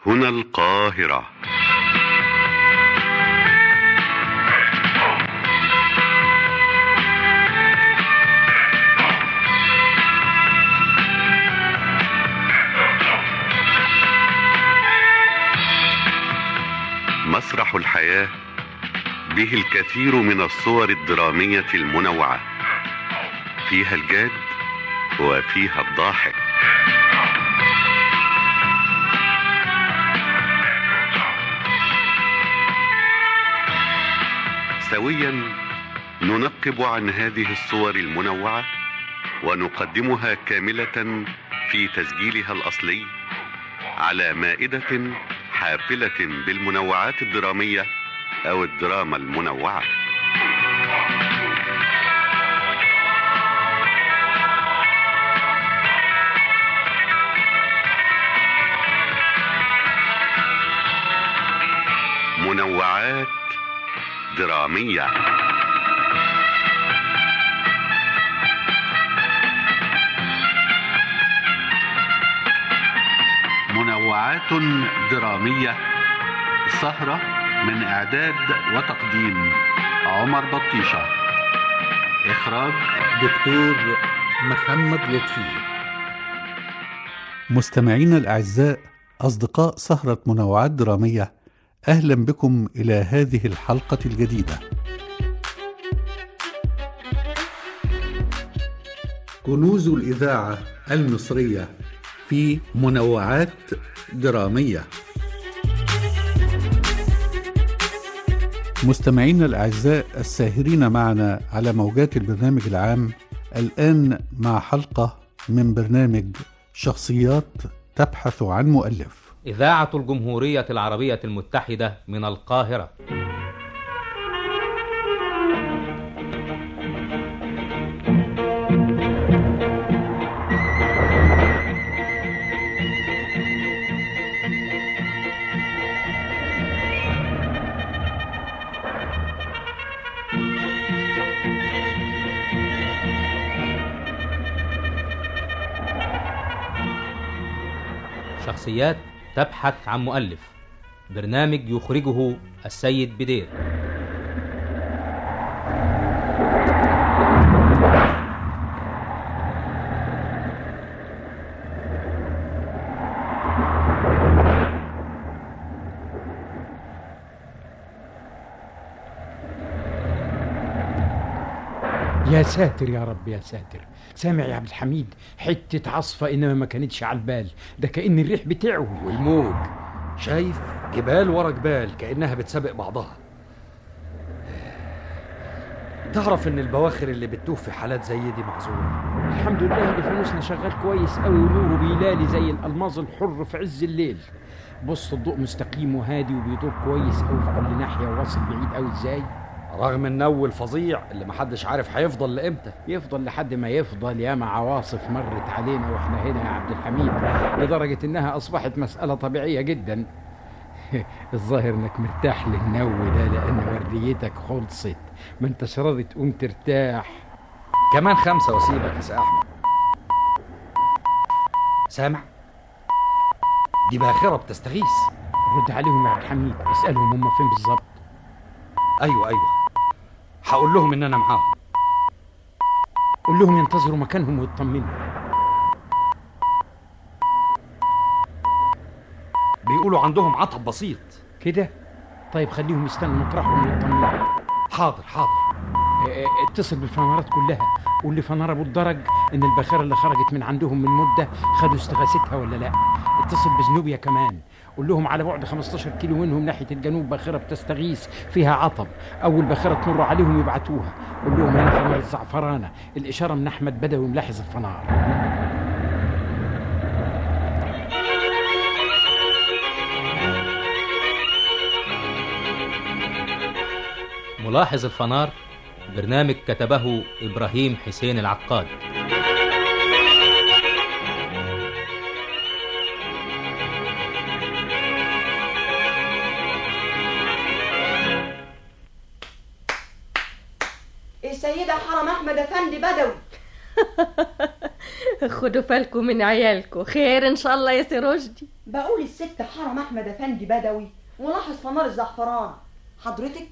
هنا القاهرة مسرح الحياة به الكثير من الصور الدرامية المنوعة فيها الجاد وفيها الضاحك سويا ننقب عن هذه الصور المنوعة ونقدمها كاملة في تسجيلها الأصلي على مائدة حافلة بالمنوعات الدرامية أو الدراما المنوعة منوعات درامية منوعات درامية سهرة من إعداد وتقديم عمر بطيشة إخراج دكتور محمد لطفي مستمعينا الأعزاء أصدقاء سهرة منوعات درامية أهلا بكم إلى هذه الحلقة الجديدة كنوز الإذاعة المصرية في منوعات درامية مستمعينا الأعزاء الساهرين معنا على موجات البرنامج العام الآن مع حلقة من برنامج شخصيات تبحث عن مؤلف إذاعة الجمهورية العربية المتحدة من القاهرة شخصيات تبحث عن مؤلف برنامج يخرجه السيد بدير يا ساتر يا رب يا ساتر سامع يا عبد الحميد حتة عصفة إنما ما كانتش على البال ده كأن الريح بتعوي والموج شايف جبال ورا جبال كأنها بتسابق بعضها تعرف ان البواخر اللي بتتوه في حالات زي دي معذوره الحمد لله اللي فانوسنا شغال كويس قوي ونوره بيلالي زي الألماظ الحر في عز الليل بص الضوء مستقيم وهادي وبيدور كويس قوي في كل ناحية وواصل بعيد قوي ازاي رغم النو الفظيع اللي محدش عارف هيفضل لامتى يفضل لحد ما يفضل ياما عواصف مرت علينا واحنا هنا يا عبد الحميد لدرجة انها اصبحت مسألة طبيعية جدا الظاهر انك مرتاح للنو ده لان ورديتك خلصت ما انتش راضي تقوم ترتاح كمان خمسة واسيبك يا سي احمد سامع دي باخرة بتستغيث رد عليهم يا عبد الحميد اسألهم هم فين بالظبط ايوه ايوه هقول لهم ان انا معاهم قول لهم ينتظروا مكانهم ويطمنوا بيقولوا عندهم عطب بسيط كده طيب خليهم يستنوا مطرحهم ويطمنوا حاضر حاضر اه، اتصل بالفنارات كلها قول لفنار ابو الدرج ان الباخره اللي خرجت من عندهم من مده خدوا استغاثتها ولا لا اتصل بزنوبيا كمان قول لهم على بعد 15 كيلو منهم ناحيه الجنوب باخره بتستغيث فيها عطب اول باخره تمر عليهم يبعتوها قول لهم هنا فنار الزعفرانه الاشاره من احمد بدوي ملاحظ الفنار ملاحظ الفنار برنامج كتبه إبراهيم حسين العقاد السيدة حرم أحمد أفندي بدوي خدوا بالكم من عيالكم خير ان شاء الله يا سي رشدي بقول الست حرم احمد افندي بدوي ولاحظ فنار الزعفران حضرتك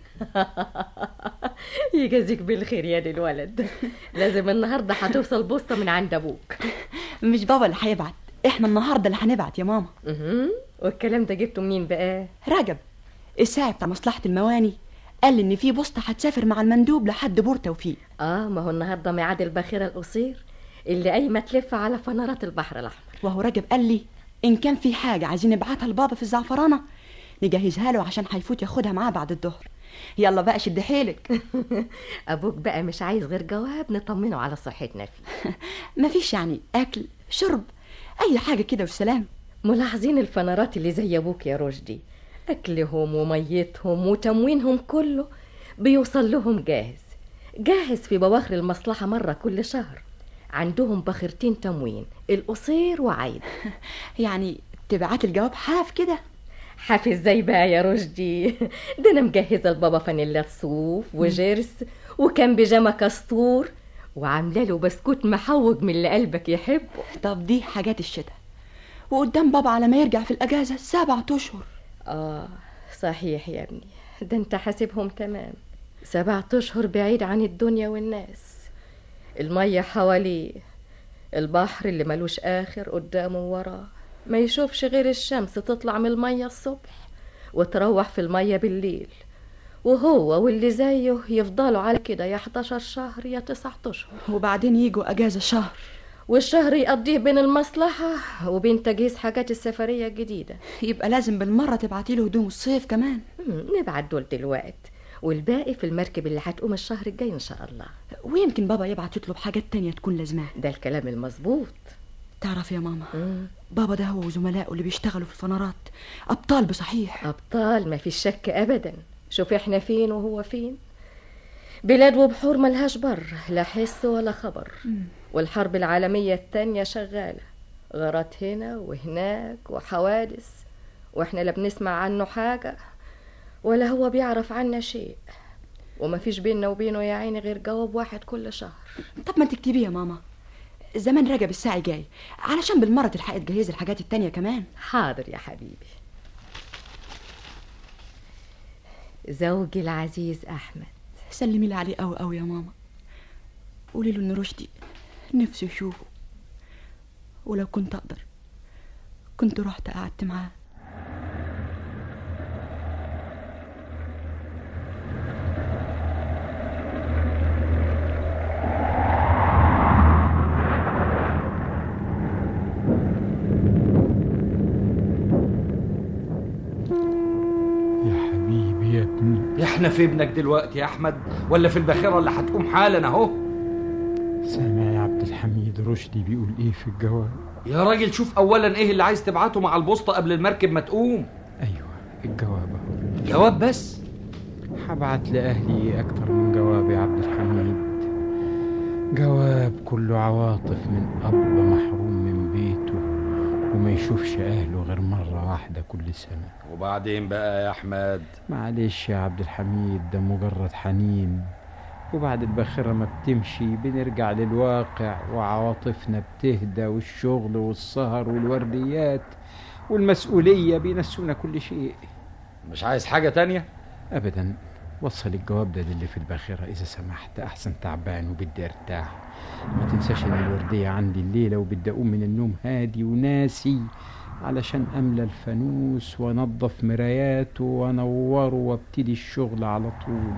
يجازيك بالخير يا دي الولد لازم النهارده هتوصل بوسطه من عند ابوك مش بابا اللي هيبعت احنا النهارده اللي هنبعت يا ماما مهم. والكلام ده جبته منين بقى رجب الساعي بتاع مصلحه المواني قال ان في بوسطه هتسافر مع المندوب لحد بور توفيق اه ما هو النهارده ميعاد الباخره القصير اللي قايمه تلف على فنارات البحر الاحمر وهو رجب قال لي ان كان في حاجه عايزين نبعتها لبابا في الزعفرانه نجهزها له عشان هيفوت ياخدها معاه بعد الظهر يلا بقى شد حيلك ابوك بقى مش عايز غير جواب نطمنه على صحتنا فيه مفيش يعني اكل شرب اي حاجه كده والسلام ملاحظين الفنارات اللي زي ابوك يا رشدي اكلهم وميتهم وتموينهم كله بيوصل لهم جاهز جاهز في بواخر المصلحه مره كل شهر عندهم باخرتين تموين القصير وعايد يعني تبعت الجواب حاف كده حافظ ازاي بقى يا رشدي ده انا مجهزه لبابا فانيلات صوف وجرس وكان بيجامه كستور وعامله له بسكوت محوج من اللي قلبك يحبه طب دي حاجات الشتاء وقدام بابا على ما يرجع في الاجازه سبعة اشهر اه صحيح يا ابني ده انت حاسبهم تمام سبعة اشهر بعيد عن الدنيا والناس المية حواليه البحر اللي ملوش اخر قدامه ووراه ما يشوفش غير الشمس تطلع من المية الصبح وتروح في المية بالليل وهو واللي زيه يفضلوا على كده يا 11 شهر يا 9 اشهر وبعدين يجوا اجازه شهر والشهر يقضيه بين المصلحة وبين تجهيز حاجات السفرية الجديدة يبقى لازم بالمره تبعتي له هدوم الصيف كمان مم، نبعت دول دلوقت والباقي في المركب اللي هتقوم الشهر الجاي ان شاء الله ويمكن بابا يبعت يطلب حاجات تانية تكون لازماه ده الكلام المظبوط تعرف يا ماما مم. بابا ده هو وزملائه اللي بيشتغلوا في الفنارات ابطال بصحيح ابطال ما فيش شك ابدا شوف احنا فين وهو فين بلاد وبحور ملهاش بر لا حس ولا خبر والحرب العالمية التانية شغالة غارات هنا وهناك وحوادث واحنا لا بنسمع عنه حاجة ولا هو بيعرف عنا شيء وما فيش بيننا وبينه يا عيني غير جواب واحد كل شهر طب ما تكتبيه يا ماما زمان رجب الساعي جاي علشان بالمره تلحقي تجهزي الحاجات التانية كمان حاضر يا حبيبي زوجي العزيز أحمد سلمي لي عليه قوي قوي يا ماما قولي له ان رشدي نفسي اشوفه ولو كنت اقدر كنت رحت قعدت معاه يا حبيبي يا ابني احنا في ابنك دلوقتي يا احمد ولا في الباخره اللي هتقوم حالا اهو سامع يا عبد الحميد رشدي بيقول ايه في الجواب يا راجل شوف اولا ايه اللي عايز تبعته مع البوسطه قبل المركب ما تقوم ايوه الجواب اهو جواب بس هبعت لأهلي أكتر من جواب يا عبد الحميد جواب كله عواطف من أب محروم من بيته وما يشوفش أهله غير مرة واحدة كل سنة وبعدين بقى يا احمد معلش يا عبد الحميد ده مجرد حنين وبعد الباخرة ما بتمشي بنرجع للواقع وعواطفنا بتهدى والشغل والسهر والورديات والمسؤولية بينسونا كل شيء مش عايز حاجه تانية ابدا وصل الجواب ده للي في الباخرة إذا سمحت أحسن تعبان وبدي أرتاح ما تنساش إن الوردية عندي الليلة وبدي أقوم من النوم هادي وناسي علشان أملى الفانوس وأنظف مراياته وأنوره وابتدي الشغل على طول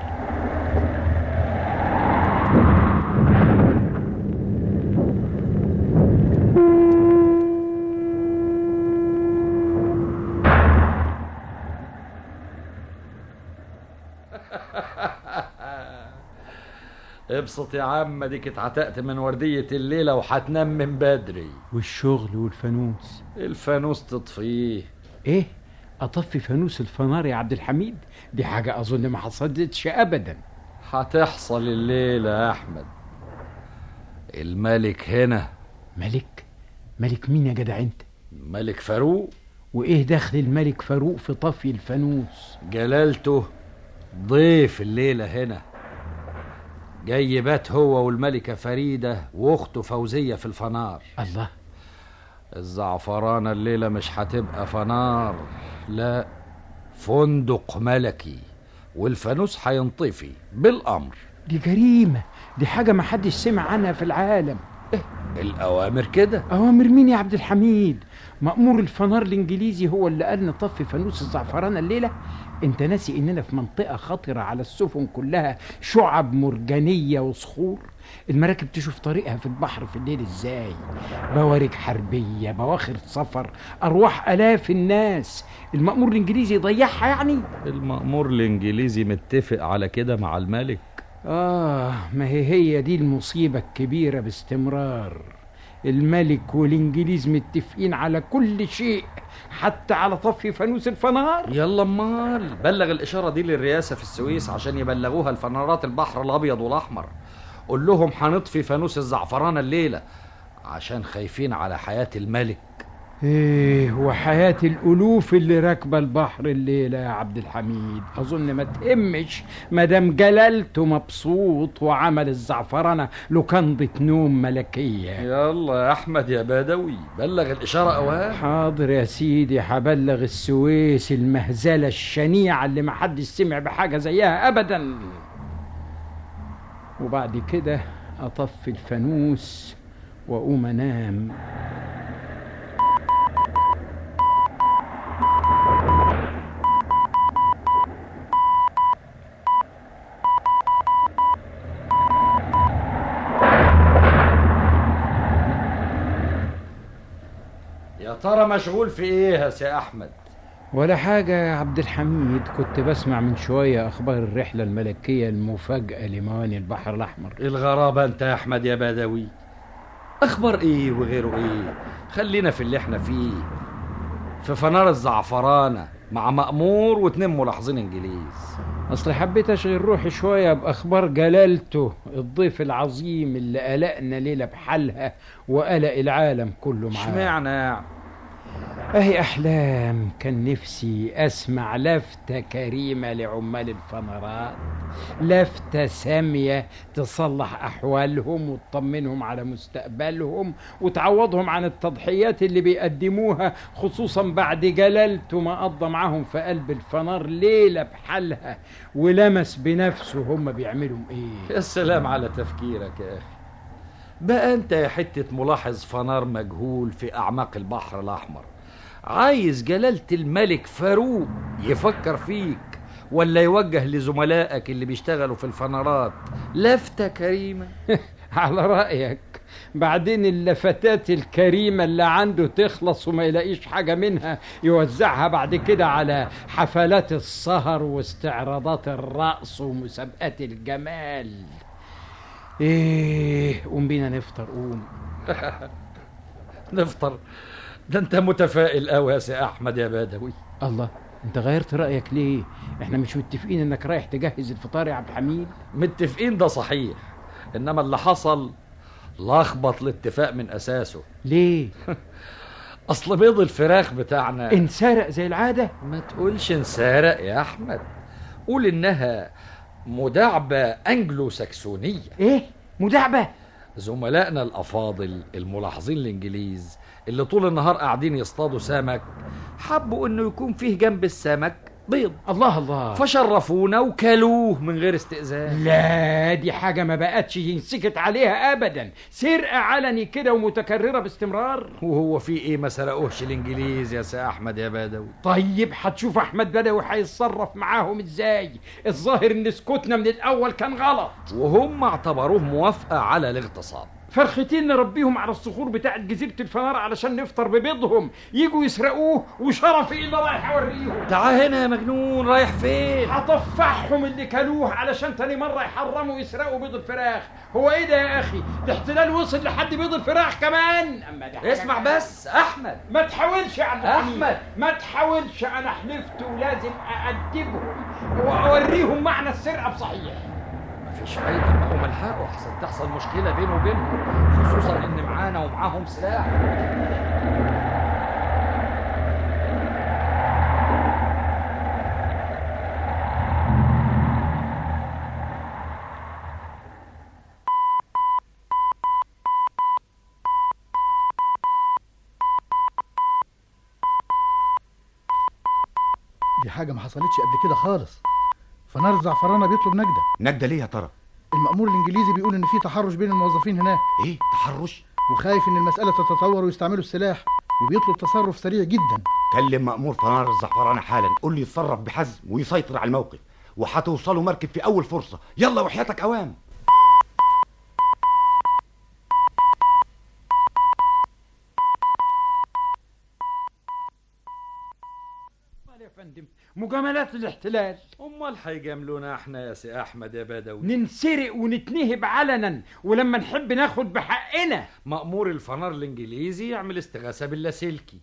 ابسط يا عم اديك اتعتقت من ورديه الليله وهتنام من بدري والشغل والفانوس الفانوس تطفيه إيه أطفي فانوس الفنار يا عبد الحميد دي حاجة أظن ما حصلتش أبدا هتحصل الليله يا احمد الملك هنا ملك ملك مين يا جدع أنت ملك فاروق وإيه دخل الملك فاروق في طفي الفانوس جلالته ضيف الليله هنا جاي بات هو والملكة فريدة واخته فوزية في الفنار الله الزعفرانة الليلة مش هتبقى فنار لا فندق ملكي والفانوس هينطفي بالأمر دي جريمة دي حاجة ما حدش سمع عنها في العالم الأوامر كده أوامر مين يا عبد الحميد مأمور الفنار الإنجليزي هو اللي قال نطفي فانوس الزعفرانة الليلة أنت ناسي إننا في منطقة خطرة على السفن كلها شعب مرجانية وصخور المراكب تشوف طريقها في البحر في الليل ازاي بوارج حربية بواخر سفر أرواح آلاف الناس المأمور الإنجليزي يضيعها يعني المأمور الإنجليزي متفق على كده مع الملك آه ما هي هي دي المصيبة الكبيرة باستمرار الملك والإنجليز متفقين على كل شيء حتى على طفي فانوس الفنار يلا امال بلغ الإشارة دي للرئاسة في السويس عشان يبلغوها الفنارات البحر الأبيض والأحمر قول لهم هنطفي فانوس الزعفرانة الليلة عشان خايفين على حياة الملك ايه وحياة الألوف اللي راكبة البحر الليلة يا عبد الحميد أظن ما تهمش مدام جلالته مبسوط وعمل الزعفرانة لكنضة نوم ملكية يلا يا أحمد يا بدوي بلغ الإشارة أوام حاضر يا سيدي هبلغ السويس المهزلة الشنيعة اللي محدش سمع بحاجة زيها أبدا وبعد كده أطفي الفانوس وأقوم أنام يا ترى مشغول في إيه يا سي أحمد ولا حاجة يا عبد الحميد كنت بسمع من شوية أخبار الرحلة الملكية المفاجأة لمواني البحر الأحمر الغرابة أنت يا أحمد يا بدوي أخبار إيه وغيره إيه خلينا في اللي إحنا فيه في فنار الزعفرانة مع مأمور واتنين ملاحظين إنجليز أصل حبيت أشغل روحي شوية بأخبار جلالته الضيف العظيم اللي قلقنا ليلة بحالها وقلق العالم كله معاه اشمعنى يعني أهي أحلام كان نفسي أسمع لفتة كريمة لعمال الفنارات لفتة سامية تصلح أحوالهم وتطمنهم على مستقبلهم وتعوضهم عن التضحيات اللي بيقدموها خصوصا بعد جلالته ما قضى معاهم في قلب الفنار ليلة بحالها ولمس بنفسه هم بيعملوا إيه يا سلام على تفكيرك يا أخي بقى أنت يا حتة ملاحظ فنار مجهول في أعماق البحر الأحمر عايز جلالة الملك فاروق يفكر فيك ولا يوجه لزملائك اللي بيشتغلوا في الفنارات لفتة كريمة على رأيك بعدين اللفتات الكريمة اللي عنده تخلص وما يلاقيش حاجة منها يوزعها بعد كده على حفلات السهر واستعراضات الرقص ومسابقات الجمال ايه قوم بينا نفطر قوم نفطر ده انت متفائل قوي يا سي احمد يا بدوي الله انت غيرت رأيك ليه احنا مش متفقين انك رايح تجهز الفطار يا عبد الحميد متفقين ده صحيح انما اللي حصل لخبط الاتفاق من اساسه ليه اصل بيض الفراخ بتاعنا انسرق زي العادة ما تقولش انسرق يا احمد قول انها مداعبة انجلو ساكسونية ايه مداعبة زملائنا الافاضل الملاحظين الانجليز اللي طول النهار قاعدين يصطادوا سمك حبوا انه يكون فيه جنب السمك بيض الله الله فشرفونا وكلوه من غير استئذان لا دي حاجة ما بقتش ينسكت عليها أبدا سرقة علني كده ومتكررة باستمرار وهو في ايه ما سرقوهش الانجليز يا سي احمد يا بدوي طيب هتشوف أحمد بدوي هيتصرف معاهم إزاي الظاهر إن سكوتنا من الأول كان غلط وهم اعتبروه موافقة على الاغتصاب فرختين نربيهم على الصخور بتاعت جزيرة الفنار علشان نفطر ببيضهم يجوا يسرقوه وشرفي اللي رايح أوريهم تعال هنا يا مجنون رايح فين هطفحهم اللي كلوه علشان تاني مرة يحرموا يسرقوا بيض الفراخ هو ايه ده يا اخي ده احتلال وصل لحد بيض الفراخ كمان اما ده حاجة اسمع بس احمد ما تحاولش يا عبد الحميد. أحمد. ما تحاولش انا حلفت ولازم اادبهم واوريهم معنى السرقه بصحيح مفيش فايدة معاهم الحقوا احسن تحصل مشكلة بينه وبينهم خصوصا ان معانا ومعاهم سلاح دي حاجة ما حصلتش قبل كده خالص فنار الزعفرانة بيطلب نجدة نجدة ليه يا ترى؟ المأمور الإنجليزي بيقول إن في تحرش بين الموظفين هناك ايه تحرش؟ وخايف إن المسألة تتطور ويستعملوا السلاح وبيطلب تصرف سريع جدا كلم مأمور فنار الزعفرانة حالا قول لي يتصرف بحزم ويسيطر على الموقف وهتوصلوا مركب في أول فرصة يلا وحياتك أوام يا فندم مجاملات الاحتلال امال هيجاملونا احنا يا سي احمد يا بدوي ننسرق ونتنهب علنا ولما نحب ناخد بحقنا مأمور الفنار الانجليزي يعمل استغاثة باللاسلكي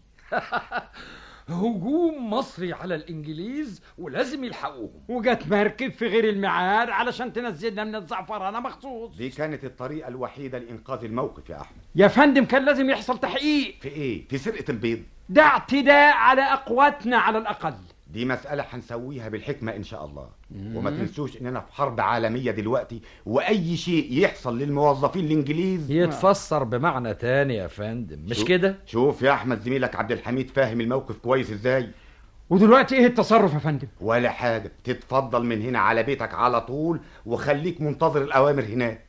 هجوم مصري على الانجليز ولازم يلحقوهم وجت مركب في غير الميعاد علشان تنزلنا من الزعفرانه مخصوص دي كانت الطريقة الوحيدة لإنقاذ الموقف يا أحمد يا فندم كان لازم يحصل تحقيق في إيه؟ في سرقة البيض ده اعتداء على اقواتنا على الاقل دي مسألة هنسويها بالحكمة إن شاء الله وما تنسوش إننا في حرب عالمية دلوقتي وأي شيء يحصل للموظفين الإنجليز يتفسر بمعنى تاني يا فندم مش شو- كده شوف يا أحمد زميلك عبد الحميد فاهم الموقف كويس إزاي ودلوقتي ايه التصرف يا فندم ولا حاجة تتفضل من هنا على بيتك على طول وخليك منتظر الأوامر هناك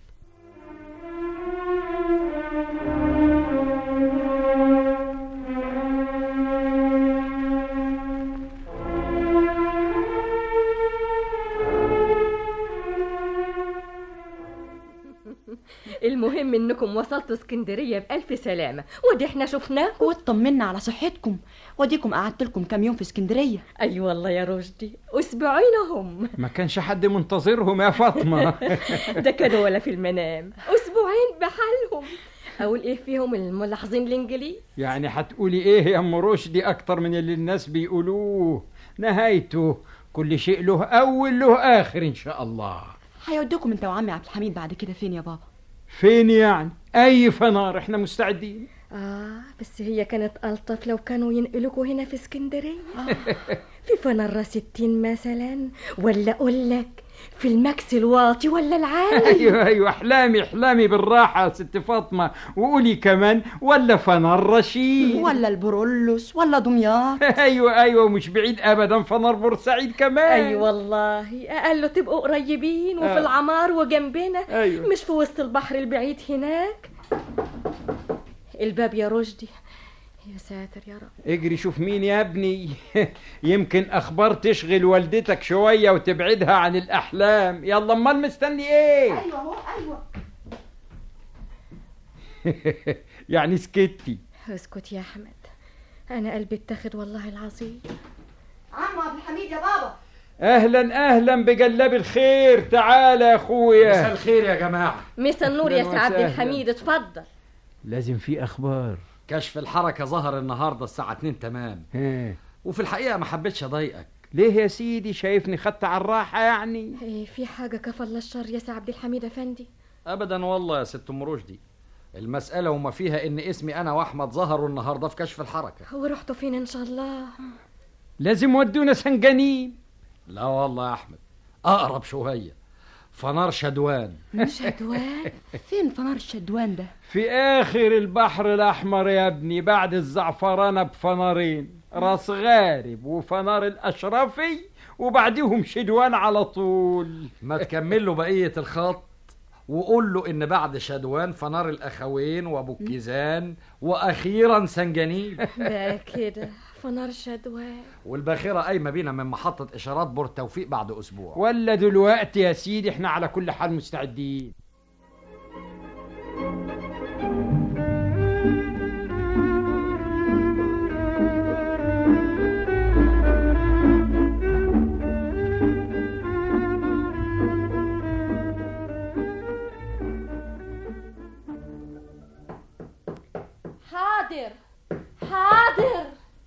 المهم انكم وصلتوا اسكندريه بالف سلامه ودي احنا شفناكم واطمنا على صحتكم وديكم قعدت لكم كام يوم في اسكندريه اي أيوة والله يا رشدي اسبوعين هم ما كانش حد منتظرهم يا فاطمه ده كانوا ولا في المنام اسبوعين بحالهم اقول ايه فيهم الملاحظين الانجليز يعني هتقولي ايه يا ام رشدي اكتر من اللي الناس بيقولوه نهايته كل شيء له اول له اخر ان شاء الله هيوديكم انت وعمي عبد الحميد بعد كده فين يا بابا فين يعني اي فنار احنا مستعدين اه بس هي كانت الطف لو كانوا ينقلوكوا هنا في اسكندريه في فنرة ستين مثلا ولا اقول لك في المكس الواطي ولا العالي ايوه ايوه احلامي احلامي بالراحه يا ست فاطمه وقولي كمان ولا فنار رشيد ولا البرولوس ولا دمياط ايوه ايوه مش بعيد ابدا فنار بورسعيد كمان اي أيوة والله اقل تبقوا قريبين وفي آه. العمار وجنبنا أيوة. مش في وسط البحر البعيد هناك الباب يا رشدي يا ساتر يا رب اجري شوف مين يا ابني يمكن اخبار تشغل والدتك شويه وتبعدها عن الاحلام يلا امال مستني ايه ايوه اهو ايوه يعني سكتي اسكت يا احمد انا قلبي اتاخد والله العظيم عم عبد الحميد يا بابا اهلا اهلا بجلاب الخير تعال يا مساء اخويا الخير يا جماعة مسا النور يا أهلاً سي عبد وسهلاً. الحميد اتفضل لازم في اخبار كشف الحركة ظهر النهاردة الساعة 2 تمام ها. وفي الحقيقة ما حبيتش أضايقك ليه يا سيدي شايفني خدت على الراحه يعني إيه في حاجه كفى الله الشر يا سي عبد الحميد افندي أبدا والله يا ست أم رشدي المسألة وما فيها إن اسمي أنا وأحمد ظهروا النهاردة في كشف الحركة هو رحتوا فين ان شاء الله لازم ودونا سنجانين لا والله يا أحمد أقرب شوية فنار شدوان شدوان فين فنار الشدوان ده في اخر البحر الاحمر يا ابني بعد الزعفرانه بفنارين راس غارب وفنار الاشرفي وبعديهم شدوان على طول ما تكمل له بقية الخط وقول له إن بعد شدوان فنار الأخوين وأبو الكيزان وأخيرا سنجانيل بقى كده فنار شدوان والباخرة قايمة بينا من محطة إشارات بور توفيق بعد أسبوع ولا دلوقتي يا سيدي احنا على كل حال مستعدين حاضر حاضر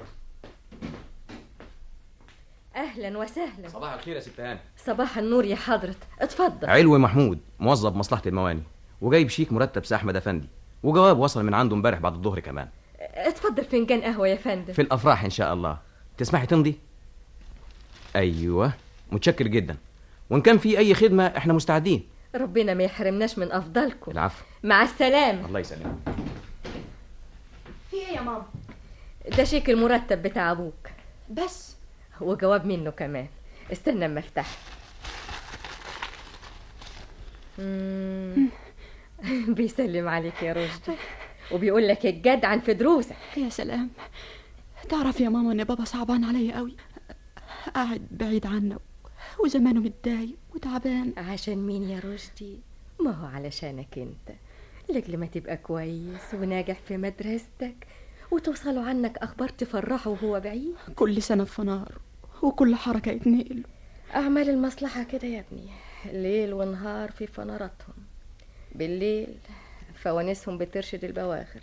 اهلا وسهلا صباح الخير يا ست هاني صباح النور يا حضرة اتفضل علوي محمود موظف مصلحة المواني وجايب شيك مرتب سي أحمد أفندي وجواب وصل من عنده امبارح بعد الظهر كمان اتفضل فنجان قهوة يا فندم في الأفراح إن شاء الله تسمحي تمضي أيوه متشكر جدا وإن كان في أي خدمة إحنا مستعدين ربنا ما يحرمناش من افضلكم العفو مع السلامة الله يسلمك في ايه يا ماما ده شيك المرتب بتاع ابوك بس وجواب منه كمان استنى اما افتح مم. بيسلم عليك يا رشدي وبيقول لك الجدعن في دروسك يا سلام تعرف يا ماما ان بابا صعبان عليا قوي قاعد بعيد عنا وزمانه متضايق وتعبان عشان مين يا رشدي ما هو علشانك انت لاجل ما تبقى كويس وناجح في مدرستك وتوصلوا عنك اخبار تفرحه وهو بعيد كل سنة في نار وكل حركة يتنقل اعمال المصلحه كده يا ابني ليل ونهار في فناراتهم بالليل فوانيسهم بترشد البواخر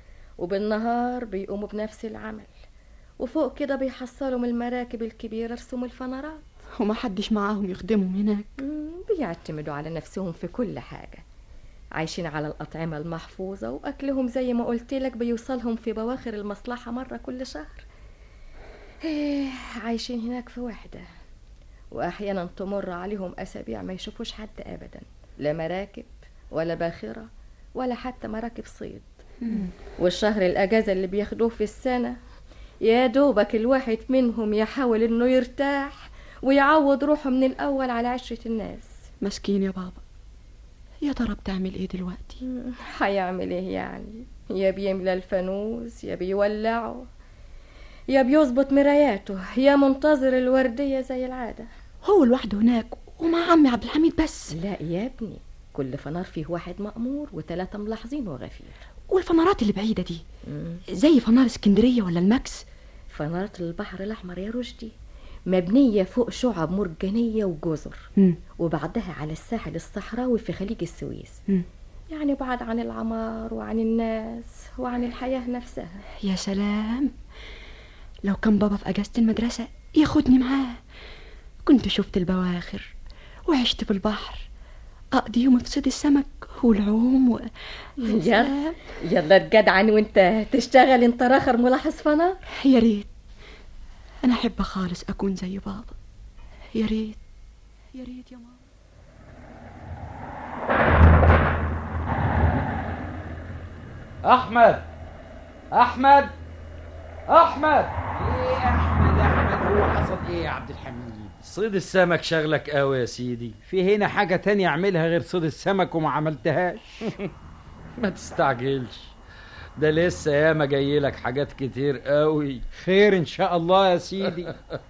وبالنهار بيقوموا بنفس العمل وفوق كده بيحصلوا من المراكب الكبيرة رسوم الفنارات وما حدش معاهم يخدمهم هناك مم، بيعتمدوا على نفسهم في كل حاجة عايشين على الأطعمة المحفوظة وأكلهم زي ما قلت لك بيوصلهم في بواخر المصلحة مرة كل شهر إيه، عايشين هناك في وحدة وأحيانا تمر عليهم أسابيع ما يشوفوش حد أبدا لا مراكب ولا باخرة ولا حتى مراكب صيد والشهر الأجازة اللي بياخدوه في السنة يا دوبك الواحد منهم يحاول إنه يرتاح ويعوض روحه من الأول على عشرة الناس مسكين يا بابا يا ترى بتعمل ايه دلوقتي مم، هيعمل ايه يعني يا بيملى الفانوس يا بيولعه يا بيظبط مراياته يا منتظر الوردية زي العادة هو لوحده هناك ومع عمي عبد الحميد بس لا يا ابني كل فنار فيه واحد مأمور وثلاثة ملاحظين وغفير والفنارات اللي بعيدة دي مم. زي فنار اسكندرية ولا الماكس فنارة البحر الأحمر يا رشدي مبنية فوق شعب مرجانية وجزر مم. وبعدها على الساحل الصحراوي في خليج السويس مم. يعني بعد عن العمار وعن الناس وعن الحياة نفسها يا سلام لو كان بابا في اجازة المدرسة ياخدني معاه كنت شفت البواخر وعشت في البحر اقضي يوم في صيد السمك والعوم و... يا يلا سلام. يلا تجدعن وانت تشتغل انت راخر ملاحظ فنار يا ريت انا احب خالص اكون زي بابا يا ريت يا ريت يا ماما احمد احمد احمد ايه احمد احمد هو حصل ايه يا عبد الحميد صيد السمك شغلك قوي يا سيدي في هنا حاجة تانية اعملها غير صيد السمك وما عملتهاش ما تستعجلش ده لسه ياما جاي لك حاجات كتير قوي خير ان شاء الله يا سيدي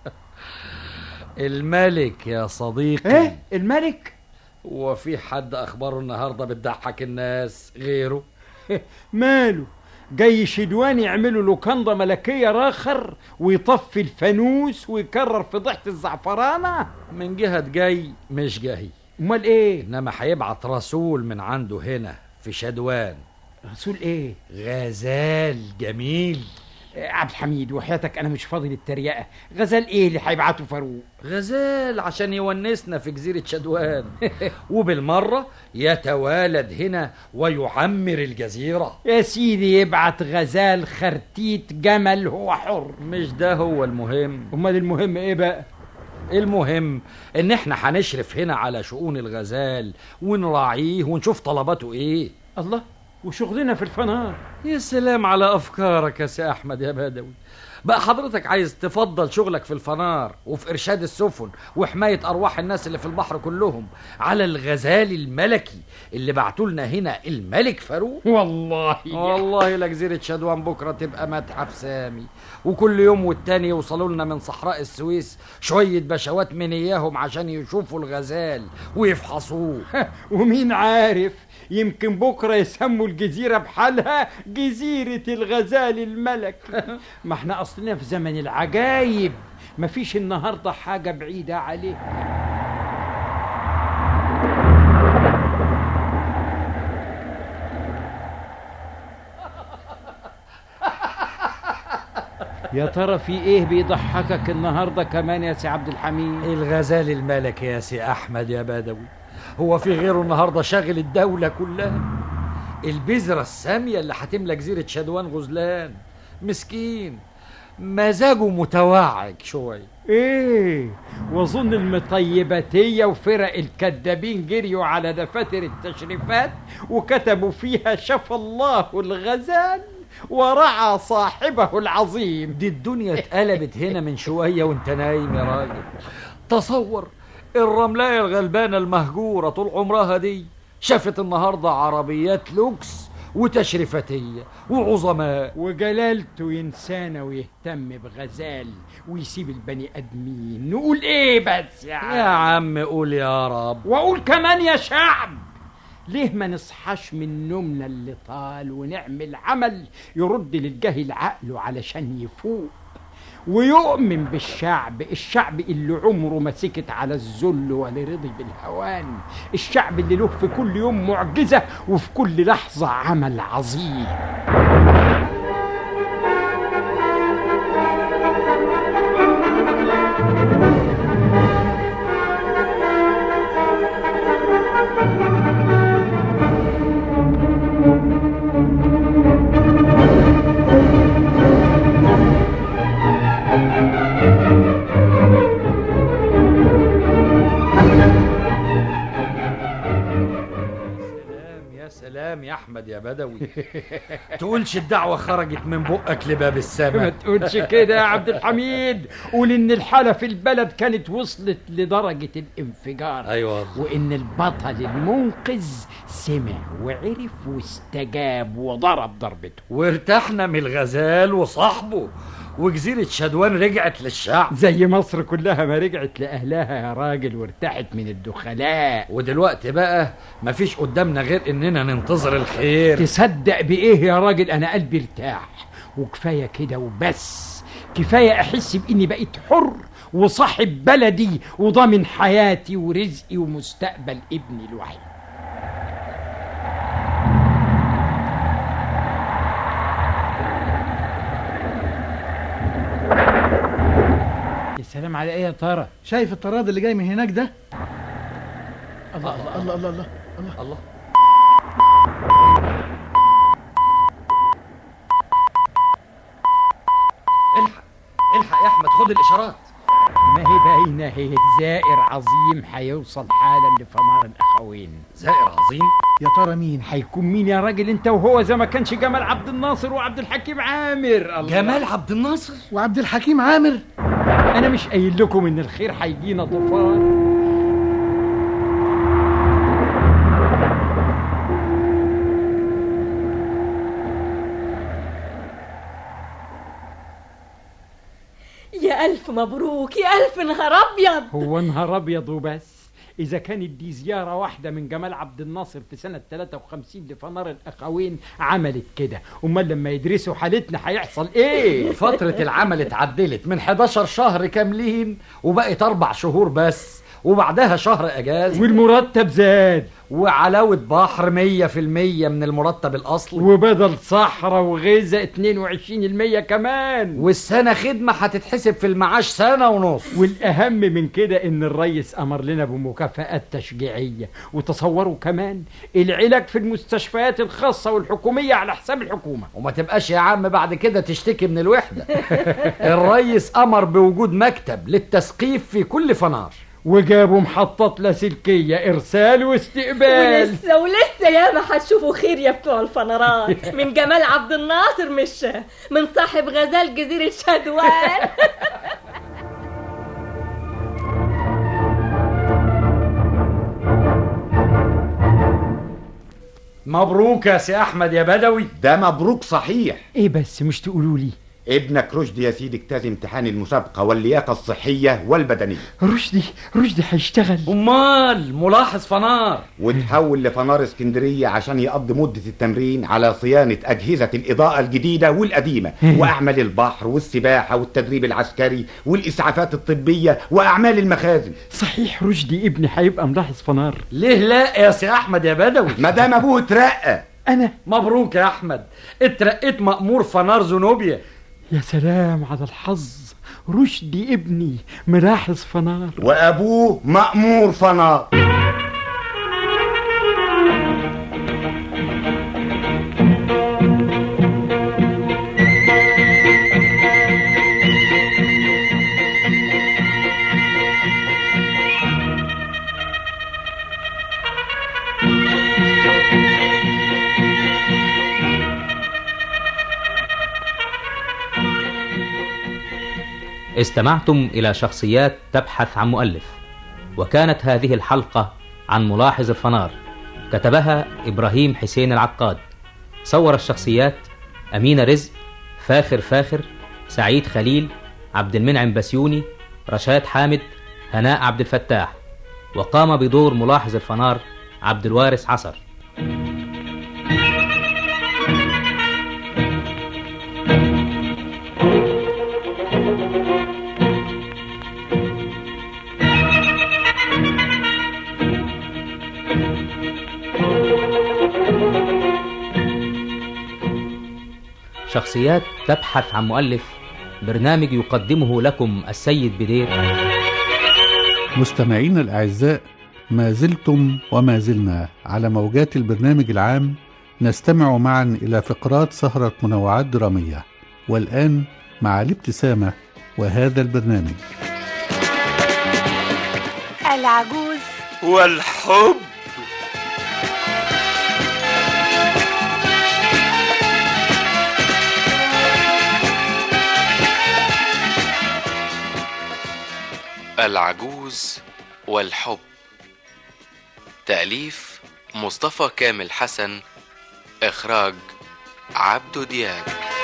الملك يا صديقي ايه الملك هو في حد اخباره النهارده بتضحك الناس غيره ماله جاي شدوان يعملوا لوكاندا ملكية راخر ويطفي الفانوس ويكرر فضيحة الزعفرانة من جهة جاي مش جاي امال ايه انما هيبعت رسول من عنده هنا في شدوان رسول ايه غزال جميل إيه، عبد الحميد وحياتك انا مش فاضي للتريقة غزال ايه اللي هيبعته فاروق غزال عشان يونسنا في جزيرة شدوان وبالمرة يتوالد هنا ويعمر الجزيرة يا سيدي يبعت غزال خرتيت جمل هو حر مش ده هو المهم امال المهم ايه بقى المهم ان احنا هنشرف هنا على شؤون الغزال ونراعيه ونشوف طلباته ايه الله وشغلنا في الفنار يا سلام على افكارك يا سي احمد يا بدوي بقى حضرتك عايز تفضل شغلك في الفنار وفي ارشاد السفن وحمايه ارواح الناس اللي في البحر كلهم على الغزال الملكي اللي بعتولنا هنا الملك فاروق والله والله لجزيرة شدوان بكرة تبقى متحف سامي وكل يوم والتاني يوصلوا لنا من صحراء السويس شوية بشوات من إياهم عشان يشوفوا الغزال ويفحصوه ومين عارف يمكن بكرة يسموا الجزيرة بحالها جزيرة الغزال الملك ما احنا أصلنا في زمن العجايب مفيش النهاردة حاجة بعيدة عليه يا ترى في ايه بيضحكك النهارده كمان يا سي عبد الحميد الغزال الملكي يا سي أحمد يا بدوي هو في غيره النهاردة شاغل الدولة كلها البذرة السامية اللي هتملى جزيرة شدوان غزلان مسكين مزاجه متوعج شوية ايه واظن المطيباتية وفرق الكذابين جريوا على دفاتر التشريفات وكتبوا فيها شفى الله الغزال ورعى صاحبه العظيم دي الدنيا اتقلبت هنا من شوية وانت نايم يا راجل تصور الرملاية الغلبانة المهجورة طول عمرها دي شافت النهاردة عربيات لوكس وتشريفاتية وعظماء وجلالته ينسانا ويهتم بغزال ويسيب البني ادمين نقول ايه بس يا عم يا عم قول يا رب واقول كمان يا شعب ليه ما نصحاش من نومنا اللي طال ونعمل عمل يرد للجاهل عقله علشان يفوق ويؤمن بالشعب الشعب اللي عمره ما سكت على الذل ولا رضي بالهوان الشعب اللي له في كل يوم معجزة وفي كل لحظة عمل عظيم سلام يا سلام يا احمد يا بدوي تقولش الدعوة خرجت من بقك لباب ما السماء تقولش كده يا عبد الحميد قول ان الحالة في البلد كانت وصلت لدرجة الانفجار ايوه وان البطل المنقذ سمع وعرف واستجاب وضرب ضربته وارتحنا من الغزال وصاحبه وجزيرة شدوان رجعت للشعب زي مصر كلها ما رجعت لأهلها يا راجل وارتاحت من الدخلاء ودلوقتي بقى مفيش قدامنا غير اننا ننتظر الخير تصدق بإيه يا راجل أنا قلبي ارتاح وكفاية كده وبس كفاية أحس بإني بقيت حر وصاحب بلدي وضامن حياتي ورزقي ومستقبل ابني الوحيد يا سلام على ايه يا ترى شايف الطراد اللي جاي من هناك ده الله الله الله الله الله, الله. الله الحق الحق يا احمد خد الاشارات ما هي باينه هي زائر عظيم هيوصل حالا لفنار الاخوين زائر عظيم يا ترى مين هيكون مين يا راجل انت وهو زي ما كانش جمال عبد الناصر وعبد الحكيم عامر الله. جمال عبد الناصر وعبد الحكيم عامر انا مش قايل لكم ان الخير هيجينا طوفان يا ألف مبروك يا ألف نهار أبيض هو نهار ابيض وبس اذا كانت دي زياره واحده من جمال عبد الناصر في سنه 53 لفنار الاخوين عملت كده امال لما يدرسوا حالتنا هيحصل ايه فترة العمل اتعدلت من 11 شهر كاملين وبقت أربع شهور بس وبعدها شهر أجازة والمرتب زاد وعلاوة بحر مية في المية من المرتب الأصلي وبدل صحراء وغذاء 22% كمان والسنة خدمة هتتحسب في المعاش سنة ونص والأهم من كده إن الريس أمر لنا بمكافآت تشجيعية وتصوروا كمان العلاج في المستشفيات الخاصة والحكومية على حساب الحكومة وما تبقاش يا عم بعد كده تشتكي من الوحدة الريس أمر بوجود مكتب للتثقيف في كل فنار وجابوا محطات لاسلكية إرسال واستقبال ولسه ولسه ياما هتشوفوا خير يا بتوع الفنرات من جمال عبد الناصر مش من صاحب غزال جزيرة شدوان مبروك يا سي أحمد يا بدوي ده مبروك صحيح إيه بس مش تقولوا لي ابنك رشدي يا سيدي اجتاز امتحان المسابقة واللياقة الصحية والبدنية رشدي رشدي هيشتغل أمال ملاحظ فنار وتحول لفنار اسكندرية عشان يقضي مدة التمرين على صيانة أجهزة الإضاءة الجديدة والقديمة وأعمال البحر والسباحة والتدريب العسكري والإسعافات الطبية وأعمال المخازن صحيح رشدي ابني هيبقى ملاحظ فنار ليه لا يا سي أحمد يا بدوي ما دام أبوه اترقى أنا مبروك يا أحمد اترقيت مأمور فنار زنوبيا يا سلام على الحظ رشدي ابني ملاحظ فنار وأبوه مأمور فنار استمعتم إلى شخصيات تبحث عن مؤلف وكانت هذه الحلقة عن ملاحظ الفنار كتبها إبراهيم حسين العقاد صور الشخصيات أمينة رزق فاخر فاخر سعيد خليل عبد المنعم بسيوني رشاد حامد هناء عبد الفتاح وقام بدور ملاحظ الفنار عبد الوارث عصر شخصيات تبحث عن مؤلف برنامج يقدمه لكم السيد بدير مستمعينا الأعزاء ما زلتم وما زلنا على موجات البرنامج العام نستمع معا إلى فقرات سهرة منوعات درامية والآن مع الابتسامة وهذا البرنامج العجوز والحب العجوز والحب تأليف مصطفى كامل حسن إخراج عبدو دياب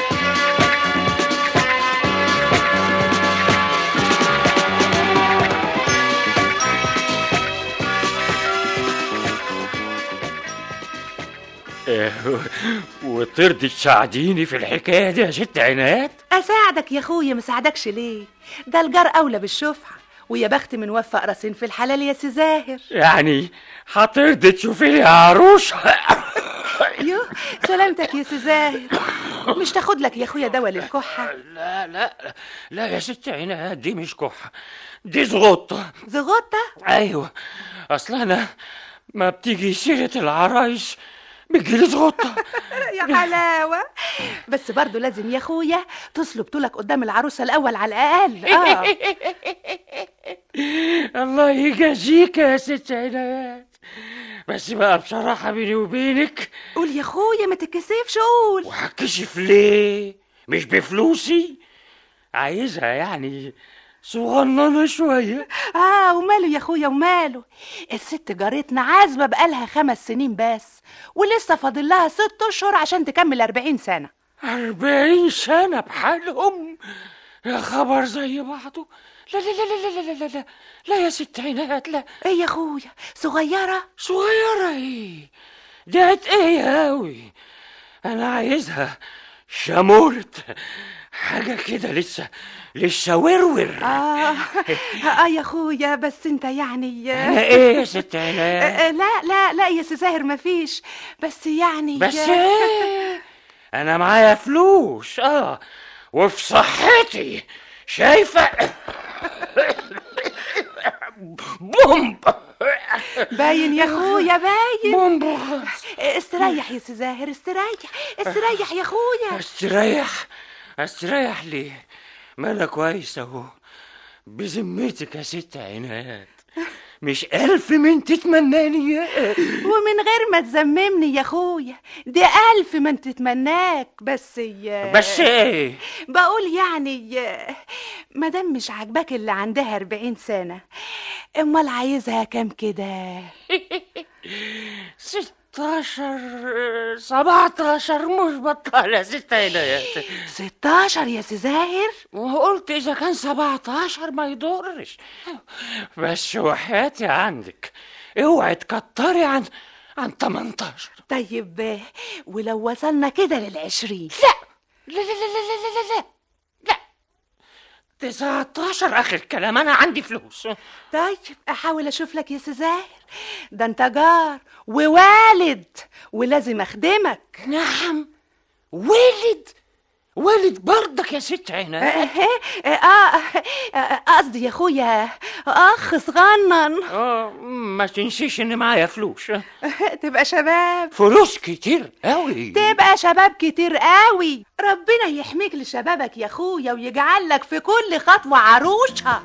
وترضي تساعديني في الحكايه دي يا ست عناد اساعدك يا اخويا ما ساعدكش ليه ده الجار اولى بالشفعه ويا بخت من وفق راسين في الحلال يا سي زاهر يعني هترضي تشوفي لي عروسه يوه سلامتك يا سي زاهر مش تاخد لك يا اخويا دواء للكحه لا لا لا يا ست عناد دي مش كحه دي زغطه زغطه ايوه اصل انا ما بتيجي سيره العرايس بتجيلي زغطه يا حلاوه بس برضه لازم يا اخويا تصلب طولك قدام العروسه الاول على الاقل اه الله يجازيك يا ست عناد بس بقى بصراحة بيني وبينك قول يا اخويا ما تتكسفش قول وهتكشف ليه مش بفلوسي عايزها يعني صغننة شوية اه وماله يا اخويا وماله الست جارتنا عازبة بقالها خمس سنين بس ولسه فاضل لها ست اشهر عشان تكمل أربعين سنة أربعين سنة بحالهم يا خبر زي بعضه لا لا لا لا لا لا لا لا لا يا ست عناد لا ايه يا اخويا صغيرة صغيرة ايه دعت ايه اوي انا عايزها شامورت حاجة كده لسه لسه ورور اه اه يا اخويا بس انت يعني انا ايه يا ست عناد آه، لا لا لا يا سي زاهر مفيش بس يعني بس ايه انا معايا فلوس اه وفي صحتي شايفة بومب باين يا اخويا باين بومب استريح يا سي زاهر استريح استريح يا اخويا استريح استريح ليه ما انا كويس اهو بذمتك يا ست عناد مش ألف من تتمناني ومن غير ما تذممني يا اخويا دي ألف من تتمناك بس يا بس ايه بقول يعني مادام مش عاجباك اللي عندها أربعين سنة امال عايزها كام كده ستاشر سبعتاشر مش بطالة ست عنايات ستاشر يا سي زاهر وقلت إذا كان سبعتاشر ما يضرش بس وحياتي عندك اوعي تكتري عن عن تمنتاشر طيب ولو وصلنا كده للعشرين لا لا لا لا لا لا لا لا تسعتاشر آخر كلام أنا عندي فلوس طيب احاول اشوف لك يا سي زاهر ده انت جار ووالد ولازم اخدمك نعم والد والد برضك يا ست عناد اه اه آه، قصدي يا اخويا اخ صغنن اه ما تنسيش ان معايا فلوس تبقى شباب فلوس كتير قوي تبقى شباب كتير قوي ربنا يحميك لشبابك يا اخويا ويجعل لك في كل خطوة عروشة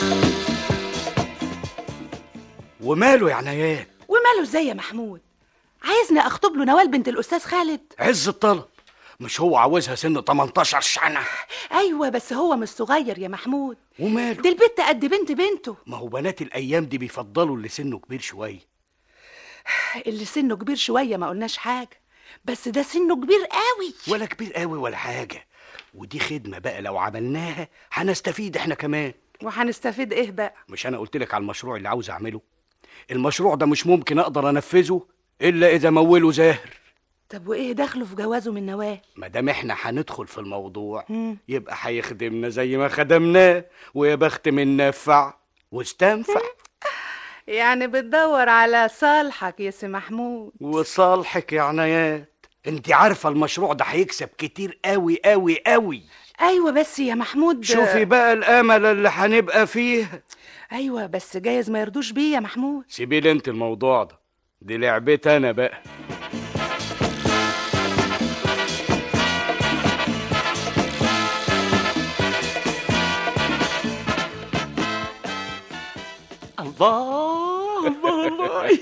وماله يا عنايات وماله ازاي يا محمود عايزني اخطب له نوال بنت الاستاذ خالد عز الطلب مش هو عاوزها سن 18 سنة ايوه بس هو مش صغير يا محمود وماله دي البت قد بنت بنته ما هو بنات الأيام دي بيفضلوا اللي سنه كبير شوية اللي سنه كبير شويه ما قلناش حاجه بس ده سنه كبير قوي ولا كبير قوي ولا حاجة ودي خدمة بقى لو عملناها هنستفيد احنا كمان وهنستفيد ايه بقى مش أنا قلت لك على المشروع اللي عاوز أعمله المشروع ده مش ممكن أقدر أنفذه إلا إذا موله زاهر طب وايه دخله في جوازه من نوال ما دام احنا هندخل في الموضوع مم. يبقى هيخدمنا زي ما خدمناه ويا بخت من نفع واستنفع يعني بتدور على صالحك يا سي محمود وصالحك يا عنايات انت عارفه المشروع ده هيكسب كتير قوي قوي قوي ايوه بس يا محمود شوفي بقى الامل اللي هنبقى فيه ايوه بس جايز ما يرضوش بيه يا محمود سيبي لي انت الموضوع ده دي لعبتي انا بقى الله الله الله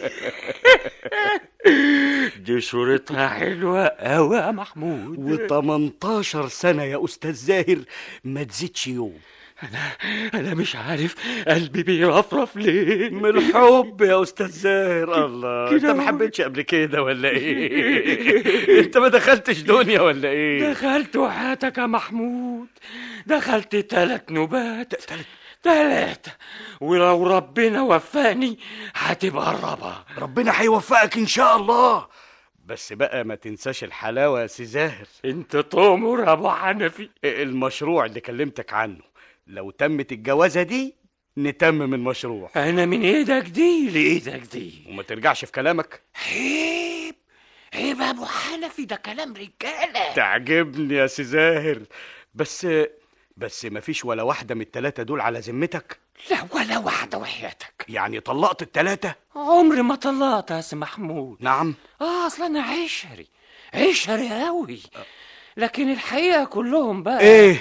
دي صورتها حلوة أوي يا محمود و18 سنه يا استاذ زاهر ما تزيدش يوم أنا أنا مش عارف قلبي بيرفرف ليه من الحب يا استاذ زاهر الله انت كده ما حبيتش قبل كده ولا ايه انت ما دخلتش دنيا ولا ايه دخلت وحياتك يا محمود دخلت تلات نوبات تلاتة ولو ربنا وفاني هتبقى الرابعة ربنا هيوفقك ان شاء الله بس بقى ما تنساش الحلاوه يا سي زاهر انت تؤمر يا ابو حنفي المشروع اللي كلمتك عنه لو تمت الجوازه دي نتمم المشروع انا من ايدك دي لايدك دي وما ترجعش في كلامك عيب عيب يا ابو حنفي ده كلام رجاله تعجبني يا سي زاهر بس بس مفيش ولا واحده من التلاته دول على ذمتك لا ولا واحده وحياتك يعني طلقت التلاته عمري ما طلعت يا سي محمود نعم اه اصل انا عشري عشري قوي لكن الحقيقه كلهم بقى ايه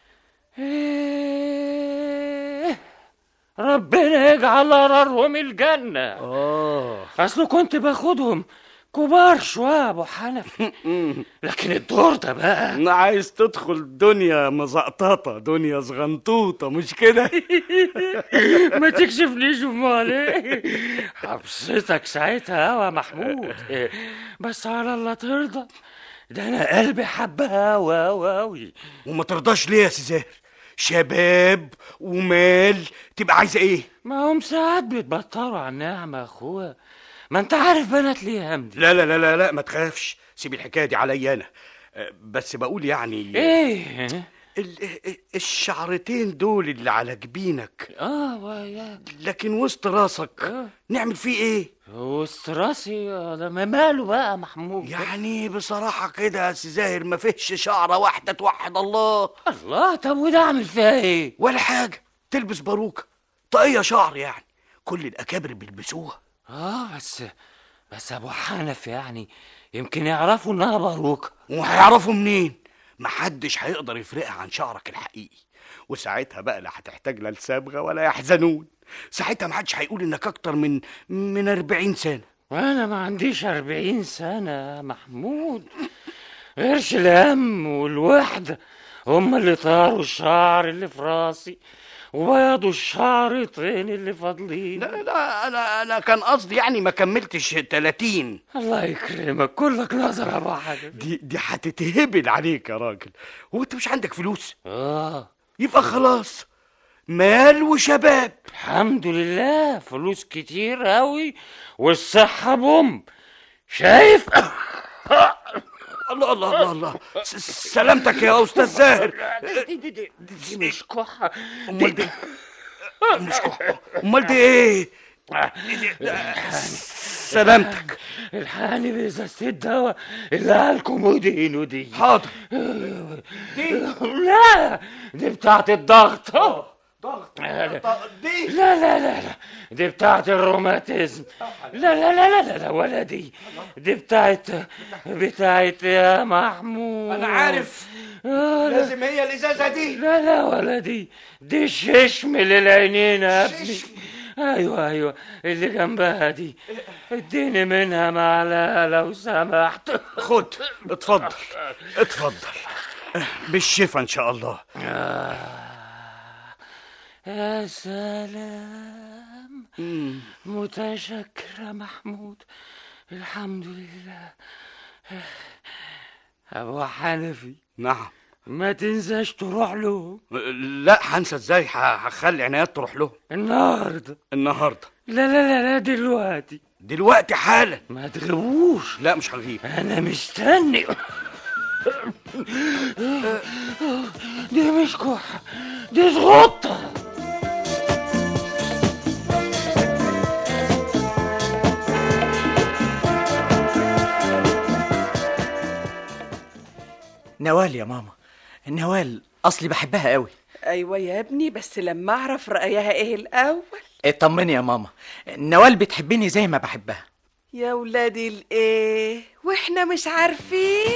ايه ربنا يجعل قرارهم الجنه اه اصل كنت باخدهم كبار شويه يا ابو حنفي لكن الدور ده بقى انا عايز تدخل دنيا مزقططه دنيا صغنطوطه مش كده ما تكشفليش امال ايه حبستك ساعتها قوي يا محمود بس على الله ترضى ده انا قلبي حبها قوي قوي قوي وما ترضاش ليه يا سي زاهر شباب ومال تبقى عايزه ايه ما هم ساعات بيتبطروا على النعمه يا اخويا ما انت عارف بنات ليه همدي لا لا لا لا لا ما تخافش سيب الحكايه دي عليا انا أه، بس بقول يعني ايه ال- ال- الشعرتين دول اللي على جبينك اه وياك لكن وسط راسك نعمل فيه ايه وسط راسي ده ما ماله بقى يا محمود يعني بصراحه كده يا سي زاهر ما فيش شعره واحده توحد الله الله طب وده اعمل فيها ايه ولا حاجه تلبس باروكه طاقيه شعر يعني كل الاكابر بيلبسوها اه بس بس ابو حنف يعني يمكن يعرفوا انها باروكه وهيعرفوا منين محدش هيقدر يفرقها عن شعرك الحقيقي وساعتها بقى لا هتحتاج لا لصبغه ولا يحزنون ساعتها محدش هيقول انك اكتر من من 40 سنه وانا ما عنديش أربعين سنة يا محمود غيرش الهم والوحدة هما اللي طاروا الشعر اللي في راسي وبيضوا الشعرتين اللي فاضلين لا لا انا انا كان قصدي يعني ما كملتش 30 الله يكرمك كلك نظر يا ابو حنفي دي دي هتتهبل عليك يا راجل هو انت مش عندك فلوس اه يبقى خلاص مال وشباب الحمد لله فلوس كتير قوي والصحة بوم شايف الله الله الله الله س- سلامتك يا استاذ زاهر دي, دي, دي, دي مش كحة امال دي مش كحة. امال دي ايه سلامتك الحقني بإزازة الدواء اللي عليكم ودينه دي حاضر دي لا دي بتاعت الضغط ضغط دي لا لا لا لا دي بتاعت الروماتيزم لا لا لا لا لا, لا ولا دي دي بتاعت بتاعت يا محمود انا عارف آه، لا. لازم هي الازازه دي لا لا ولا دي دي ششم للعينين يا ابني ايوه ايوه اللي جنبها دي اديني منها معلقه لو سمحت خد اتفضل اتفضل بالشفا ان شاء الله يا سلام متشكرة محمود الحمد لله أبو حنفي نعم ما تنساش تروح له لا هنسى ازاي ه- هخلي عنايات تروح له النهارده النهارده لا لا لا لا دلوقتي دلوقتي حالا ما تغيبوش لا مش هغيب انا مستني دي مش كحة دي زغطة نوال يا ماما نوال اصلي بحبها قوي ايوه يا ابني بس لما اعرف رايها ايه الاول اطمني يا ماما نوال بتحبني زي ما بحبها يا ولادي الايه واحنا مش عارفين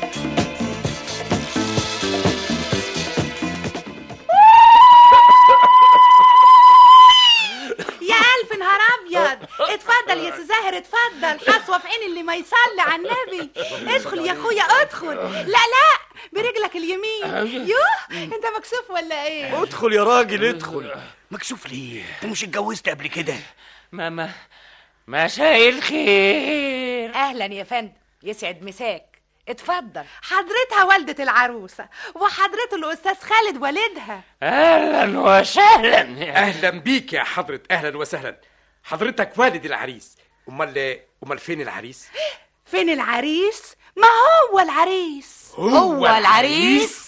يا ألف نهار أبيض اتفضل يا سي زاهر اتفضل حسوة في عين اللي ما يصلي على النبي ادخل يا أخويا ادخل لا لا برجلك اليمين يوه أنت مكسوف ولا إيه؟ ادخل يا راجل ادخل مكسوف ليه انت مش اتجوزت قبل كده ماما مساء الخير أهلا يا فندم يسعد مساك اتفضل حضرتها والدة العروسة وحضرته الأستاذ خالد والدها اهلا وسهلا اهلا بيك يا حضرة اهلا وسهلا حضرتك والد العريس امال امال فين العريس فين العريس؟ ما هو العريس هو العريس؟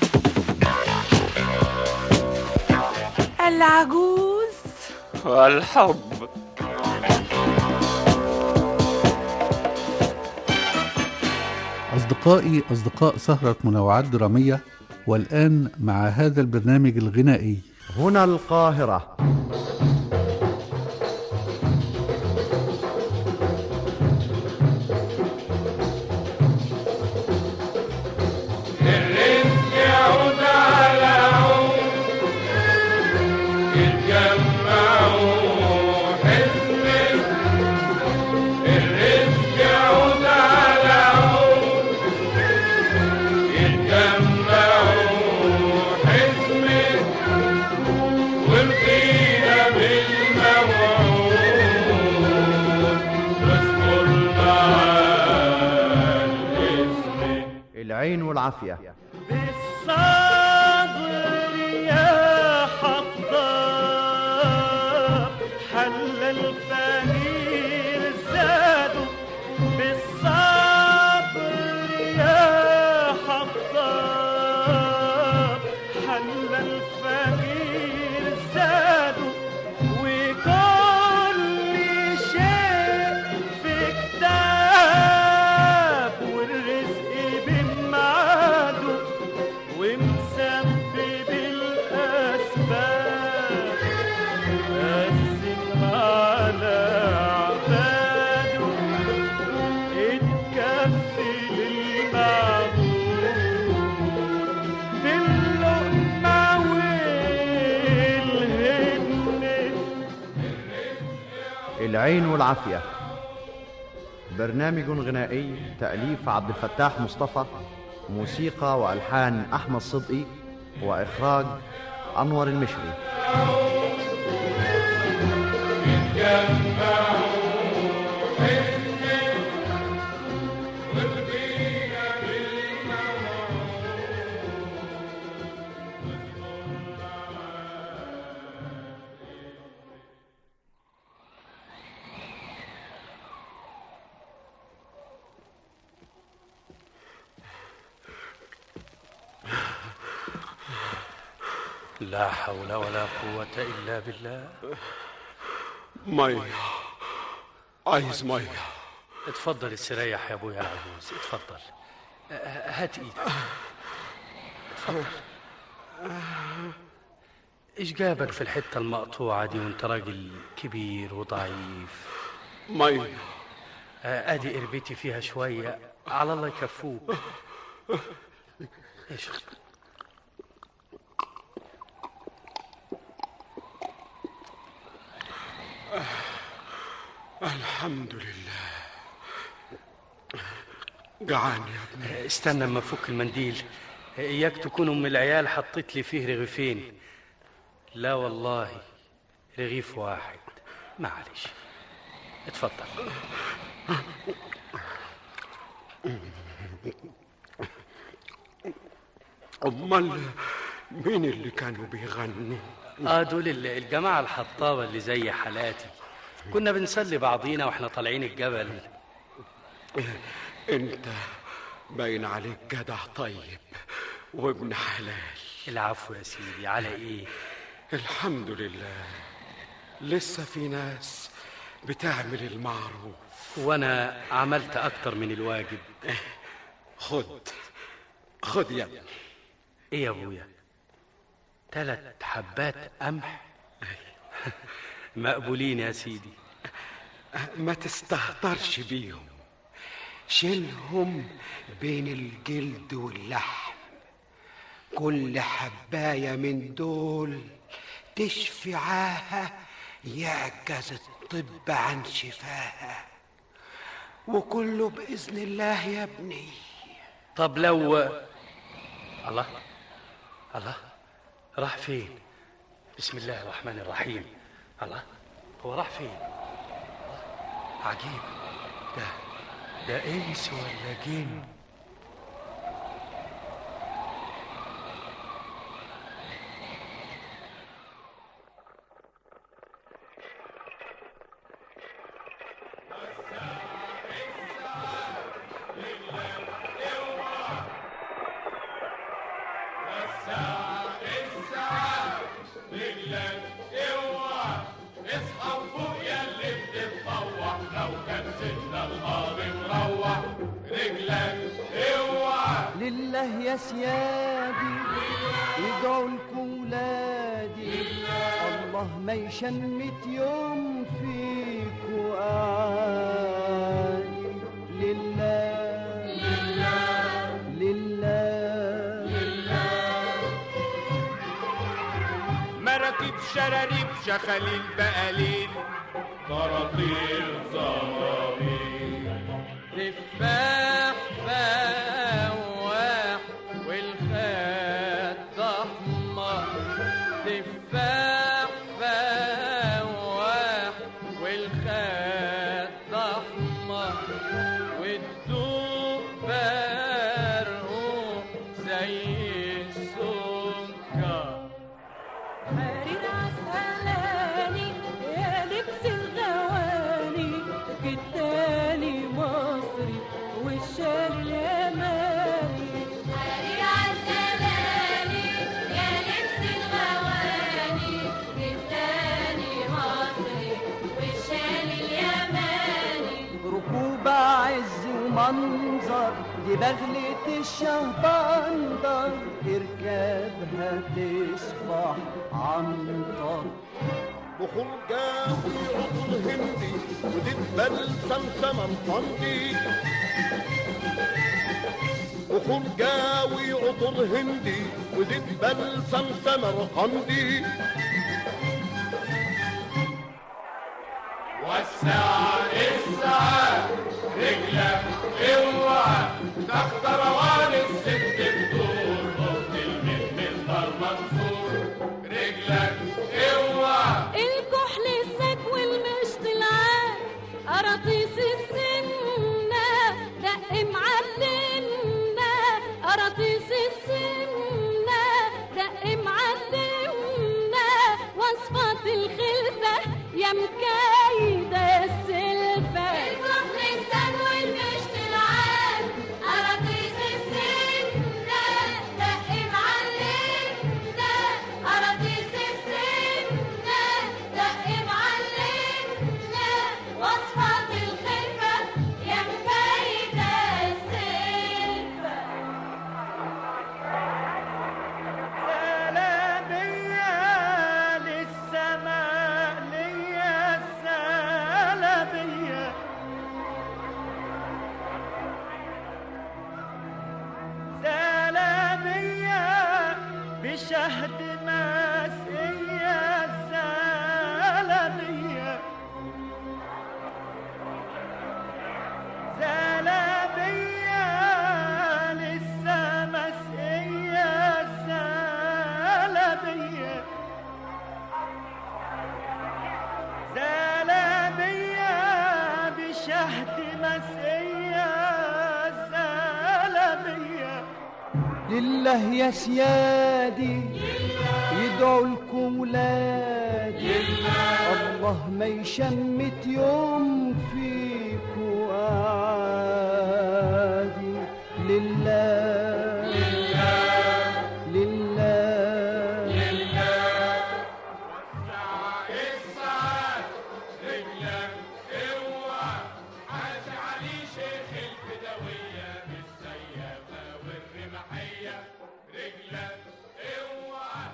العجوز والحب أصدقائي أصدقاء سهرة منوعات درامية والآن مع هذا البرنامج الغنائي هنا القاهرة الرزق يعود على عود يتجمعوا حزمة الرزق يعود على عود يتجمعوا حزمة والقينا بالموعود تذكر معاه الاسم العين والعافية بالصبر يا حطاب حل الفقير زاده بالصبر يا حطاب حل الفقير زاده وكل شيء في كتاب والرزق بميعاده ومسبب الأسباب قسم على عباده اتكفي للمعبود باللقمة والهدنة العين والعافية برنامج غنائي تأليف عبد الفتاح مصطفى موسيقى وألحان أحمد صدقي وإخراج أنور المشري لا حول ولا قوة إلا بالله مية عايز مية اتفضل استريح يا ابويا العجوز اتفضل أه، هات ايدك اتفضل ايش جابك في الحتة المقطوعة دي وانت راجل كبير وضعيف مية أه، ادي قربتي فيها شوية على الله يكفوك ايش الحمد لله جعان يا ابني استنى اما افك المنديل اياك تكون ام العيال حطيت لي فيه رغيفين لا والله رغيف واحد معلش اتفضل امال مين اللي كانوا بيغنوا اه دول ال- الجماعه الحطابه اللي زي حالاتي كنا بنسلي بعضينا واحنا طالعين الجبل انت باين عليك جدع طيب وابن حلال العفو يا سيدي على ايه الحمد لله لسه في ناس بتعمل المعروف وانا عملت اكتر من الواجب خد خد يا ابني ايه يا ابويا تلات حبات قمح مقبولين يا سيدي ما تستهترش بيهم شيلهم بين الجلد واللحم كل حباية من دول تشفي عاهة يعجز الطب عن شفاها وكله بإذن الله يا ابني طب لو الله الله راح فين بسم الله الرحمن الرحيم الله هو راح فين عجيب ده ده انس ولا جن لله يا سيادي يدعوا لكم ولادي الله ما يشمت يوم فيكوا أعاني لله لله مراكب شراريب شخاليل بقاليل طراطير زرابيل تفاح فواح والخد احمر تفاح فواح والخد احمر والدوق برقوق زي السكر حرير عسلاني يا لبس الغواني التاني مصري والشال اليماني حرير عسلاني يا لبس الغواني التاني مصري والشال اليماني ركوب عز ومنظر دي بغلة الشهبندر اركبها تصبح عنطر بخور جاوي عطر هندي ودبل سمسمة الفندي بخور جاوي عطر هندي ودبل سمسمة الفندي وسع الساعة رجلك اوعى تحت روان الست بدور اخت المن الدار منصور رجلك اوعى الكحل السك والمشط العال قراطيس السنة دق معلمنا قراطيس السنة دق معلمنا وصفات الخلفة يا مكايدة السلفة الكحل السك والمشط العال قراطيس السنة لله يا سيادي يدعوا لكم ولادي الله ما يشمت يوم فيكوا عادي لله لله الساعات رجلك اوعى عاش علي شيخ البدوية بالسيافة والرمحية رجلك اوعى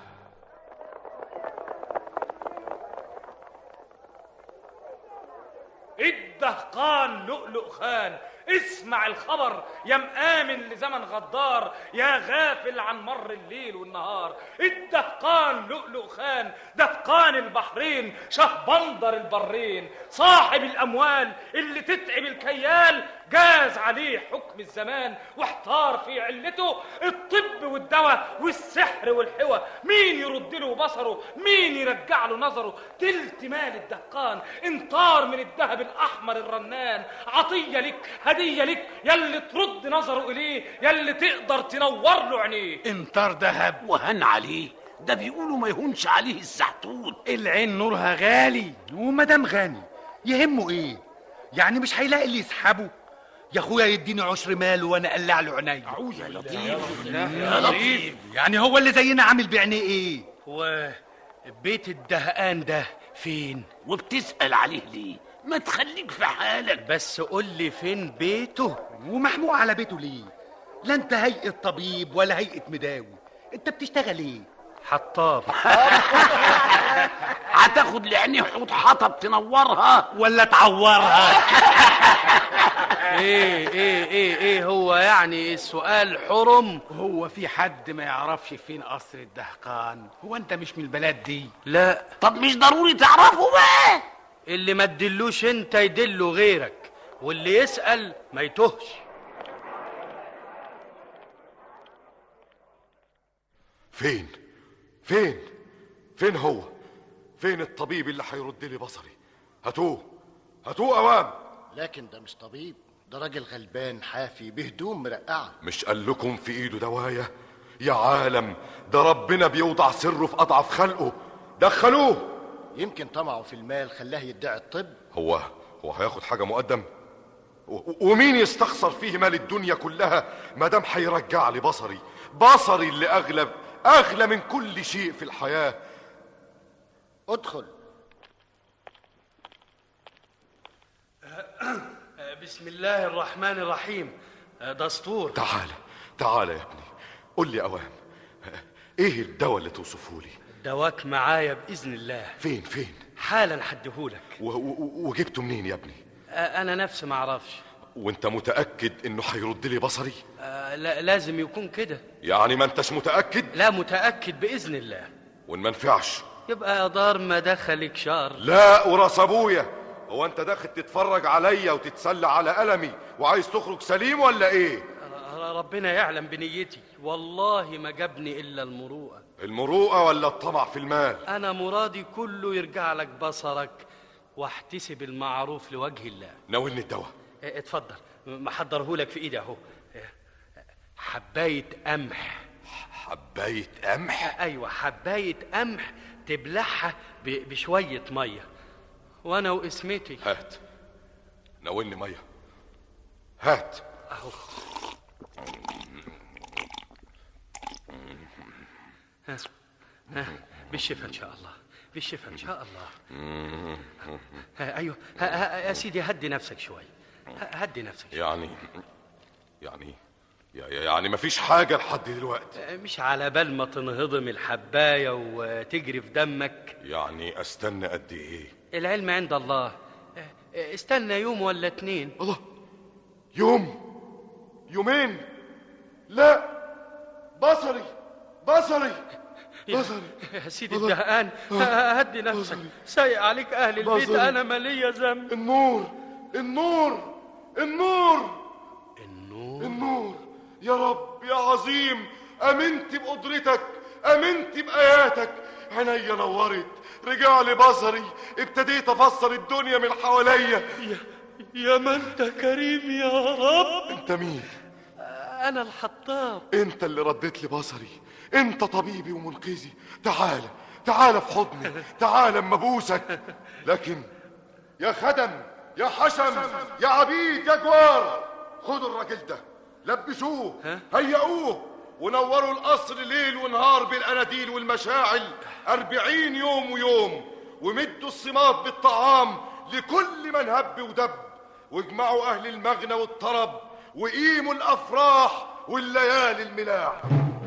الدهقان لؤلؤ خان اسمع الخبر يا مآمن لزمن غدار يا غافل عن مر الليل والنهار الدهقان لؤلؤ خان دهقان البحرين شهبندر البرين صاحب الأموال اللي تتعب الكيال جاز عليه حكم الزمان واحتار في علته الطب والدواء والسحر والحوى مين يرد له بصره مين يرجع له نظره تلت مال الدهقان انطار من الذهب الأحمر الرنان عطية لك هدية لك يلي ترد نظره إليه يلي تقدر تنور له عينيه انطار دهب وهن عليه ده بيقولوا ما يهونش عليه الزعتون العين نورها غالي ومدام غني يهمه ايه يعني مش هيلاقي اللي يسحبه يا اخويا يديني عشر ماله وانا اقلع له عينيا يا لطيف يا لطيف يعني هو اللي زينا عامل بعينيه ايه هو بيت الدهقان ده فين وبتسأل عليه ليه ما تخليك في حالك بس قول لي فين بيته ومحموق على بيته ليه لا انت هيئة طبيب ولا هيئة مداوي انت بتشتغل ايه حطاب هتاخد لعينيه حوض حطب تنورها ولا تعورها ايه ايه ايه ايه هو يعني السؤال حرم هو في حد ما يعرفش فين قصر الدهقان هو انت مش من البلد دي لا طب مش ضروري تعرفه بقى اللي ما تدلوش انت يدله غيرك واللي يسأل ما يتهش فين فين فين هو فين الطبيب اللي هيرد لي بصري هاتوه هاتوه اوام لكن ده مش طبيب ده راجل غلبان حافي بهدوم مرقعة مش قال لكم في ايده دوايه يا عالم ده ربنا بيوضع سره في اضعف خلقه دخلوه يمكن طمعه في المال خلاه يدعي الطب هو هو هياخد حاجه مقدم و- ومين يستخسر فيه مال الدنيا كلها ما دام هيرجع لي بصري بصري اللي اغلى اغلى من كل شيء في الحياه ادخل بسم الله الرحمن الرحيم دستور تعال تعال يا ابني قول لي اوام ايه الدواء اللي توصفه لي دواك معايا بإذن الله فين فين حالا حدهولك و- و- وجبته منين يا ابني أنا نفسي ما أعرفش وانت متاكد انه هيرد لي بصري آه، لا لازم يكون كده يعني ما انتش متاكد لا متأكد بإذن الله وان ما نفعش يبقى يا دار ما دخلك شر لا وراس ابويا هو انت داخل تتفرج عليا وتتسلى على ألمي وعايز تخرج سليم ولا ايه ر- ربنا يعلم بنيتي والله ما جابني إلا المروءة المروءة ولا الطمع في المال أنا مرادي كله يرجع لك بصرك واحتسب المعروف لوجه الله ناولني الدواء اه، اتفضل محضره لك في ايدي اهو اه، حباية قمح حباية قمح ايوه حباية قمح تبلعها ب- بشوية مية وانا واسمتي هات ناولني مية هات اهو ها ها بالشفا ان شاء الله بالشفا ان شاء الله ها ايوه ها ها يا سيدي هدي نفسك شوي ه- هدي نفسك يعني يعني يا- يا- يعني مفيش حاجة لحد دلوقتي مش على بال ما تنهضم الحباية وتجري في دمك يعني استنى قد ايه العلم عند الله استنى يوم ولا اتنين الله يوم يومين لا بصري بصري بصري يا سيدي الدهقان هدي نفسك سايق عليك اهل البيت بصري. انا مالية ذنب النور النور النور النور النور يا رب يا عظيم امنت بقدرتك امنت باياتك عينيا نورت رجع لي بصري ابتديت افسر الدنيا من حواليا يا ما انت كريم يا رب انت مين انا الحطاب انت اللي رديت لي بصري انت طبيبي ومنقذي تعال تعال في حضني تعال اما ابوسك لكن يا خدم يا حشم يا عبيد يا جوار خدوا الراجل ده لبسوه هيئوه ونوروا القصر ليل ونهار بالاناديل والمشاعل أربعين يوم ويوم ومدوا الصمات بالطعام لكل من هب ودب واجمعوا أهل المغنى والطرب وقيموا الأفراح والليالي الملاح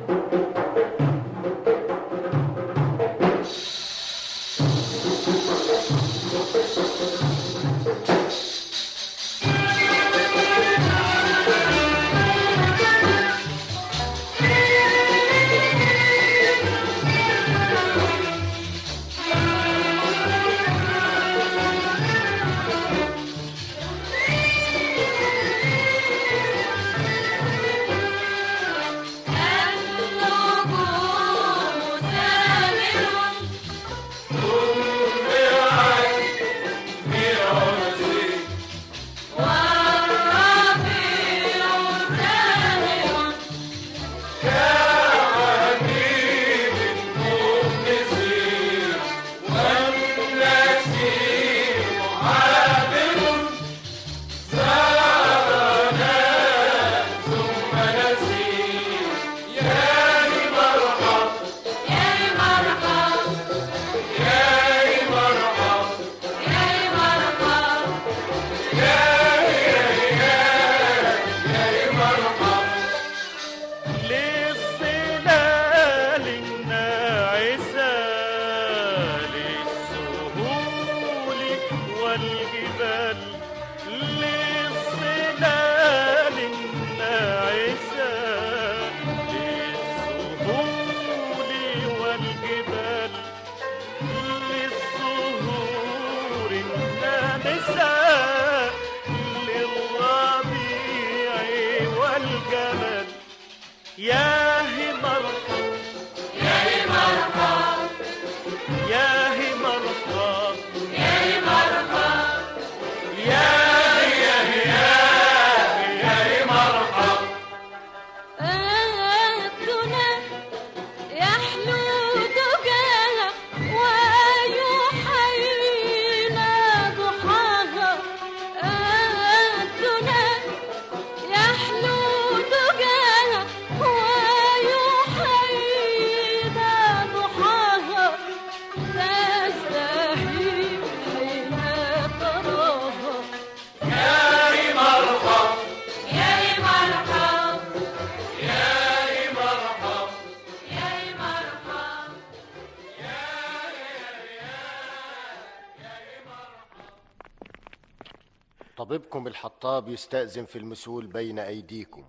للظلال الناعسة للسهول والجبال للظلال الناعسة للسهول والجبال للزهور النامسة للربيع والجمال يا مرحب يا مرحب يا مرحب يا مرحب يا يا يا يا مرحب آتنا يحلو دجاها ويحيينا ضحاها آتنا يحلو دجاها ويحيينا ضحاها تستحي حين تراها يا مرحب يا مرحب يا مرحب يا مرحب طبيبكم الحطاب يستأذن في المسؤول بين أيديكم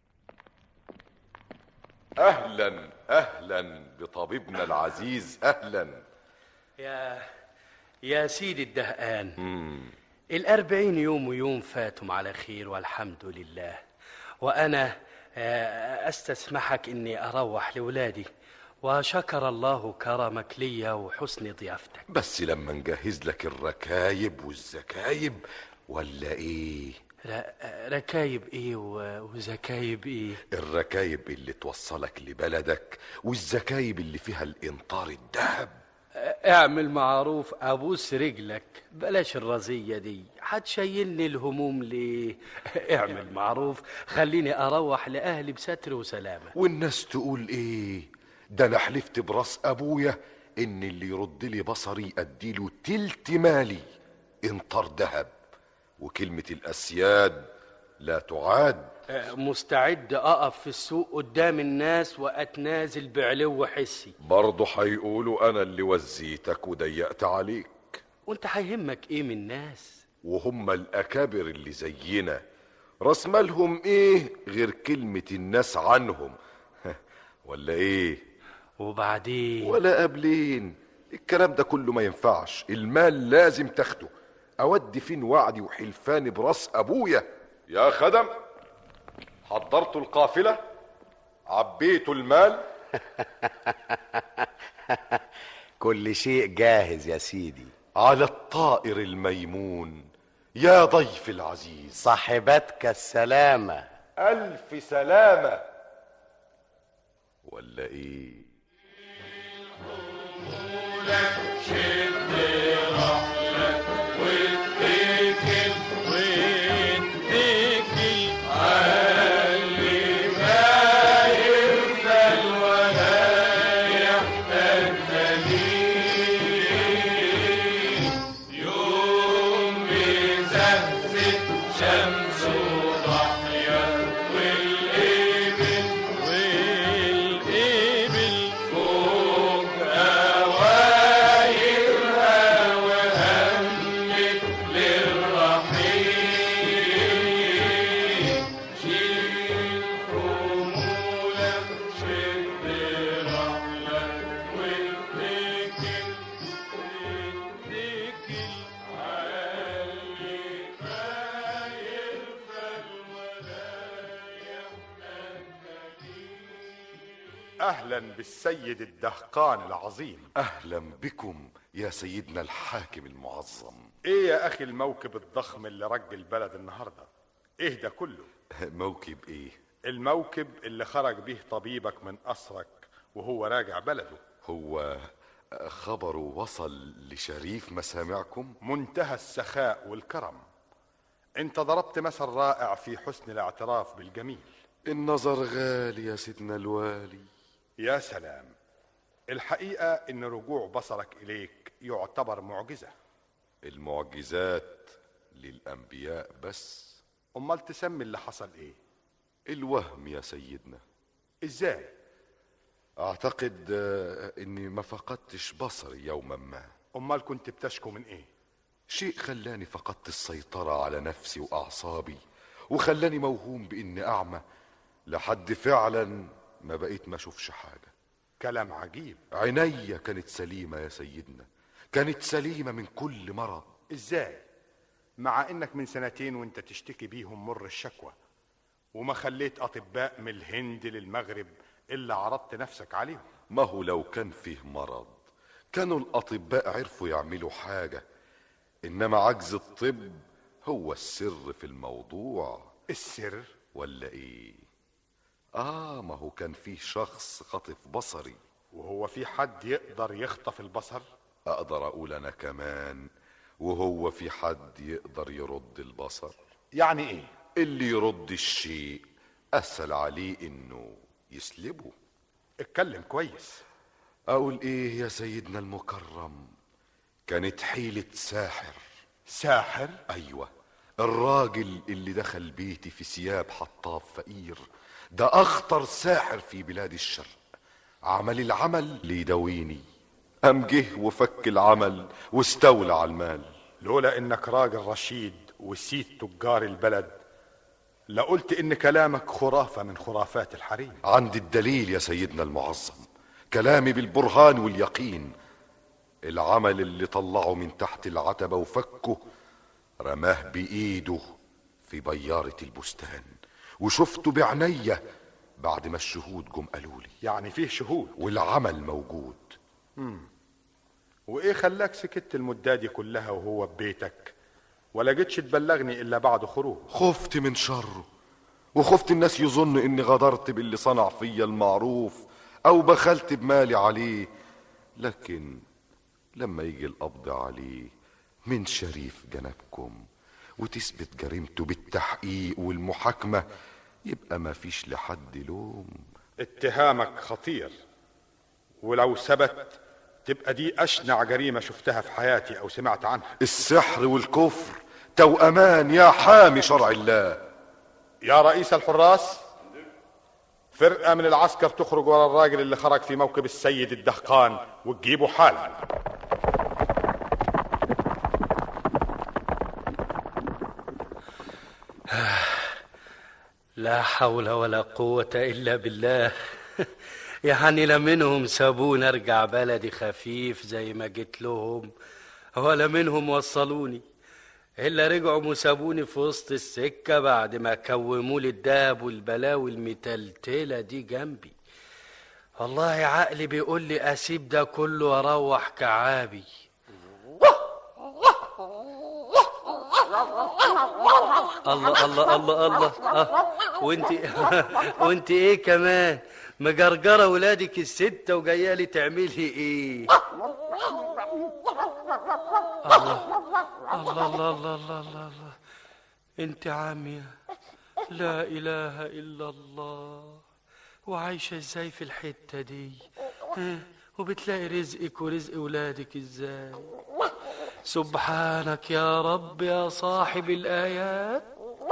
اهلا اهلا بطبيبنا العزيز اهلا يا يا سيدي الدهقان مم. الأربعين يوم ويوم فاتم على خير والحمد لله وأنا آه، أستسمحك إني أروح لولادي وشكر الله كرمك لي وحسن ضيافتك بس لما نجهز لك الركايب والزكايب ولا ايه ر- ركايب إيه و- وزكايب إيه الركايب اللي توصلك لبلدك والزكايب اللي فيها الانطار الذهب اعمل معروف ابوس رجلك بلاش الرزية دي هتشيلني الهموم ليه اعمل معروف خليني اروح لاهلي بستر وسلامة والناس تقول ايه ده انا حلفت براس ابويا ان اللي يرد لي بصري اديله تلت مالي انطار ذهب وكلمة الاسياد لا تعاد آه، مستعد اقف في السوق قدام الناس واتنازل بعلو حسي برضه هيقولوا انا اللي وزيتك وضيقت عليك وانت هيهمك ايه من الناس وهم الاكابر اللي زينا راس مالهم ايه غير كلمة الناس عنهم ولا ايه وبعدين ولا قبلين الكلام ده كله ما ينفعش المال لازم تاخده اودي فين وعدي وحلفاني براس ابويا يا خدم حضرتوا القافلة عبيتوا المال كل شيء جاهز يا سيدي على الطائر الميمون يا ضيف العزيز صاحبتك السلامة ألف سلامة ولا إيه شد رحلك واتكل واتكل علي ما يرسل ولا يحتاج دليل يوم بزهزة شمس وضحية والإبل والإبل فوق أوايرها وهمت للرحيل شيل حمولك شد رحلك واتكل واتكل علي ما يرفل ولا أهلا بالسيد الدهقان العظيم أهلا بكم يا سيدنا الحاكم المعظم ايه يا اخي الموكب الضخم اللي رج البلد النهارده ايه ده كله موكب إيه الموكب اللي خرج به طبيبك من قصرك وهو راجع بلده هو خبره وصل لشريف مسامعكم منتهى السخاء والكرم انت ضربت مثل رائع في حسن الاعتراف بالجميل النظر غالي يا سيدنا الوالي يا سلام الحقيقة ان رجوع بصرك اليك يعتبر معجزة المعجزات للأنبياء بس امال تسمي اللي حصل ايه الوهم يا سيدنا ازاي أعتقد آه، إني ما فقدتش بصري يوما ما امال كنت بتشكو من ايه شيء خلاني فقدت السيطرة على نفسي وأعصابي وخلاني موهوم بإني أعمى لحد فعلا ما بقيت ما أشوفش حاجة كلام عجيب عينيا كانت سليمة يا سيدنا كانت سليمة من كل مرض ازاي مع انك من سنتين وانت تشتكي بيهم مر الشكوى وما خليت اطباء من الهند للمغرب الا عرضت نفسك عليهم ما هو لو كان فيه مرض كانوا الأطباء عرفوا يعملوا حاجة إنما عجز الطب هو السر في الموضوع السر ولا إيه آه ما هو كان فيه شخص خطف بصري وهو في حد يقدر يخطف البصر أقدر أقول أنا كمان وهو في حد يقدر يرد البصر يعني ايه اللي يرد الشيء أسهل عليه إنه يسلبه اتكلم كويس أقول إيه يا سيدنا المكرم كانت حيلة ساحر ساحر أيوة الراجل اللي دخل بيتي في ثياب حطاب فقير ده أخطر ساحر في بلاد الشرق عمل العمل ليداويني قام جه وفك العمل واستولى على المال لولا انك راجل رشيد وسيد تجار البلد لقلت ان كلامك خرافة من خرافات الحريم عند الدليل يا سيدنا المعظم كلامي بالبرهان واليقين العمل اللي طلعه من تحت العتبة وفكه رماه بإيده في بيارة البستان وشفته بعينيا بعد ما الشهود جم قالوا لي يعني فيه شهود والعمل موجود مم. وايه خلاك سكت المدة دي كلها وهو ببيتك ولا جيتش تبلغني الا بعد خروج خفت من شره وخفت الناس يظن اني غدرت باللي صنع فيا المعروف او بخلت بمالي عليه لكن لما يجي القبض عليه من شريف جنبكم وتثبت جريمته بالتحقيق والمحاكمة يبقى ما فيش لحد لوم اتهامك خطير ولو ثبت تبقى دي اشنع جريمة شفتها في حياتي او سمعت عنها السحر والكفر توأمان يا حامي شرع الله يا رئيس الحراس فرقة من العسكر تخرج ورا الراجل اللي خرج في موكب السيد الدهقان وتجيبه حالا لا حول ولا قوة إلا بالله يعني لا منهم سابوني أرجع بلدي خفيف زي ما جيت لهم ولا منهم وصلوني إلا رجعوا وسابوني في وسط السكة بعد ما كوموا لي الدهب والبلاوي المتلتلة دي جنبي والله عقلي بيقول لي أسيب ده كله وأروح كعابي الله الله الله الله آه. وانت وانت ايه كمان مجرجره ولادك الستة وجايه لي تعملي ايه الله الله الله الله الله الله, الله. انت عامية لا اله الا الله وعايشة ازاي في الحتة دي ها؟ وبتلاقي رزقك ورزق ولادك ازاي سبحانك يا رب يا صاحب الايات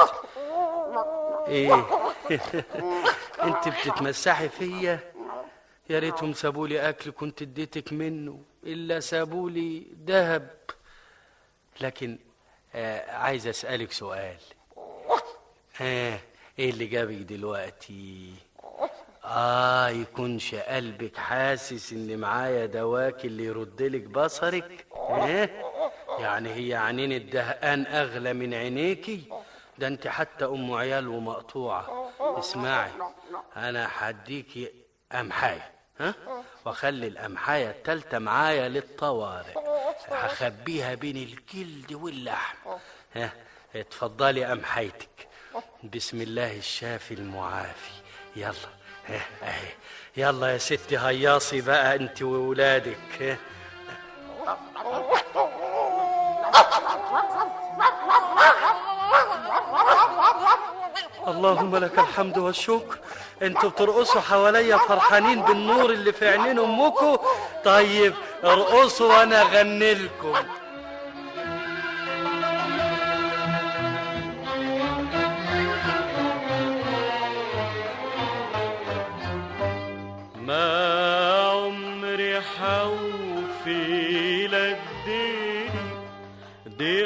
ايه انت بتتمسحي فيا يا ريتهم سابولي اكل كنت اديتك منه الا سابولي ذهب لكن آه عايز اسالك سؤال ها ايه اللي جابك دلوقتي اه يكونش قلبك حاسس ان معايا دواك اللي يردلك بصرك ها يعني هي عينين الدهقان اغلى من عينيكي ده انت حتى ام عيال ومقطوعه اسمعي انا هديكي امحايه ها واخلي الامحايه التالتة معايا للطوارئ هخبيها بين الجلد واللحم ها اتفضلي امحيتك بسم الله الشافي المعافي يلا ها اهي يلا يا ستي هياصي بقى انت وولادك ها اللهم لك الحمد والشكر انتوا بترقصوا حواليا فرحانين بالنور اللي في عينين امكم طيب ارقصوا وانا اغني لكم ما عمري حوفي لك ديني دي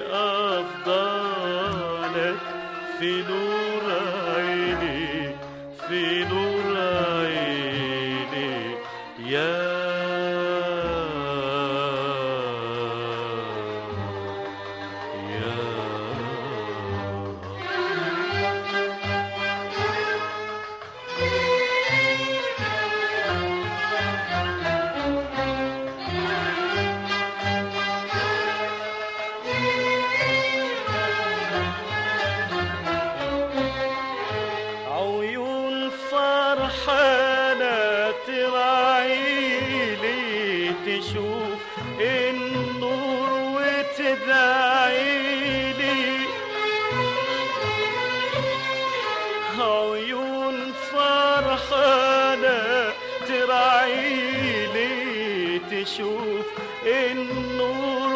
أفضلك في نور عيني في نور عيني يا عيون فرحانة تراعيلي تشوف النور وتدعيلي عيون فرحانة تراعيلي تشوف النور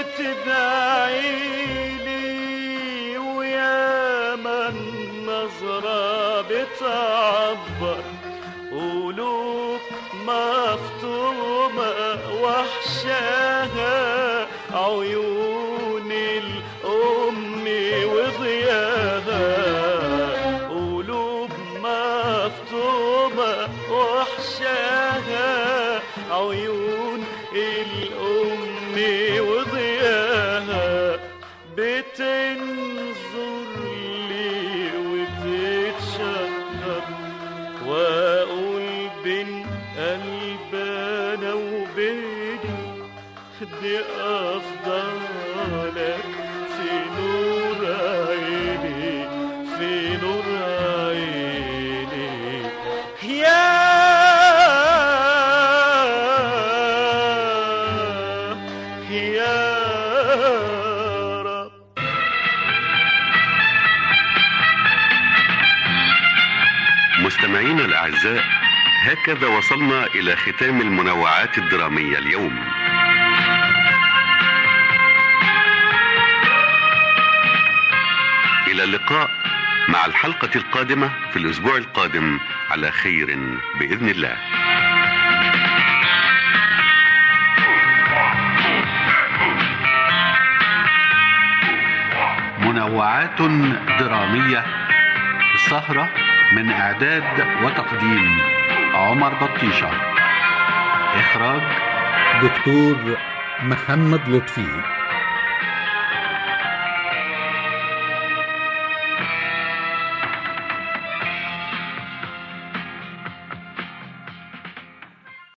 وتدعيلي ويا من نظرة بتعبر قلوب مفتومة وحشاها عيون الأم وضياها قلوب مفتومة وحشاها عيون الأم وضياها بتنظر لي وتتشكر واقول بين قلبنا وبيني دي افضلك في نور عيني في نور عيني يا يا رب مستمعينا الأعزاء هكذا وصلنا إلى ختام المنوعات الدرامية اليوم إلى اللقاء مع الحلقة القادمة في الأسبوع القادم على خير بإذن الله منوعات درامية السهرة من إعداد وتقديم عمر بطيشة إخراج دكتور محمد لطفي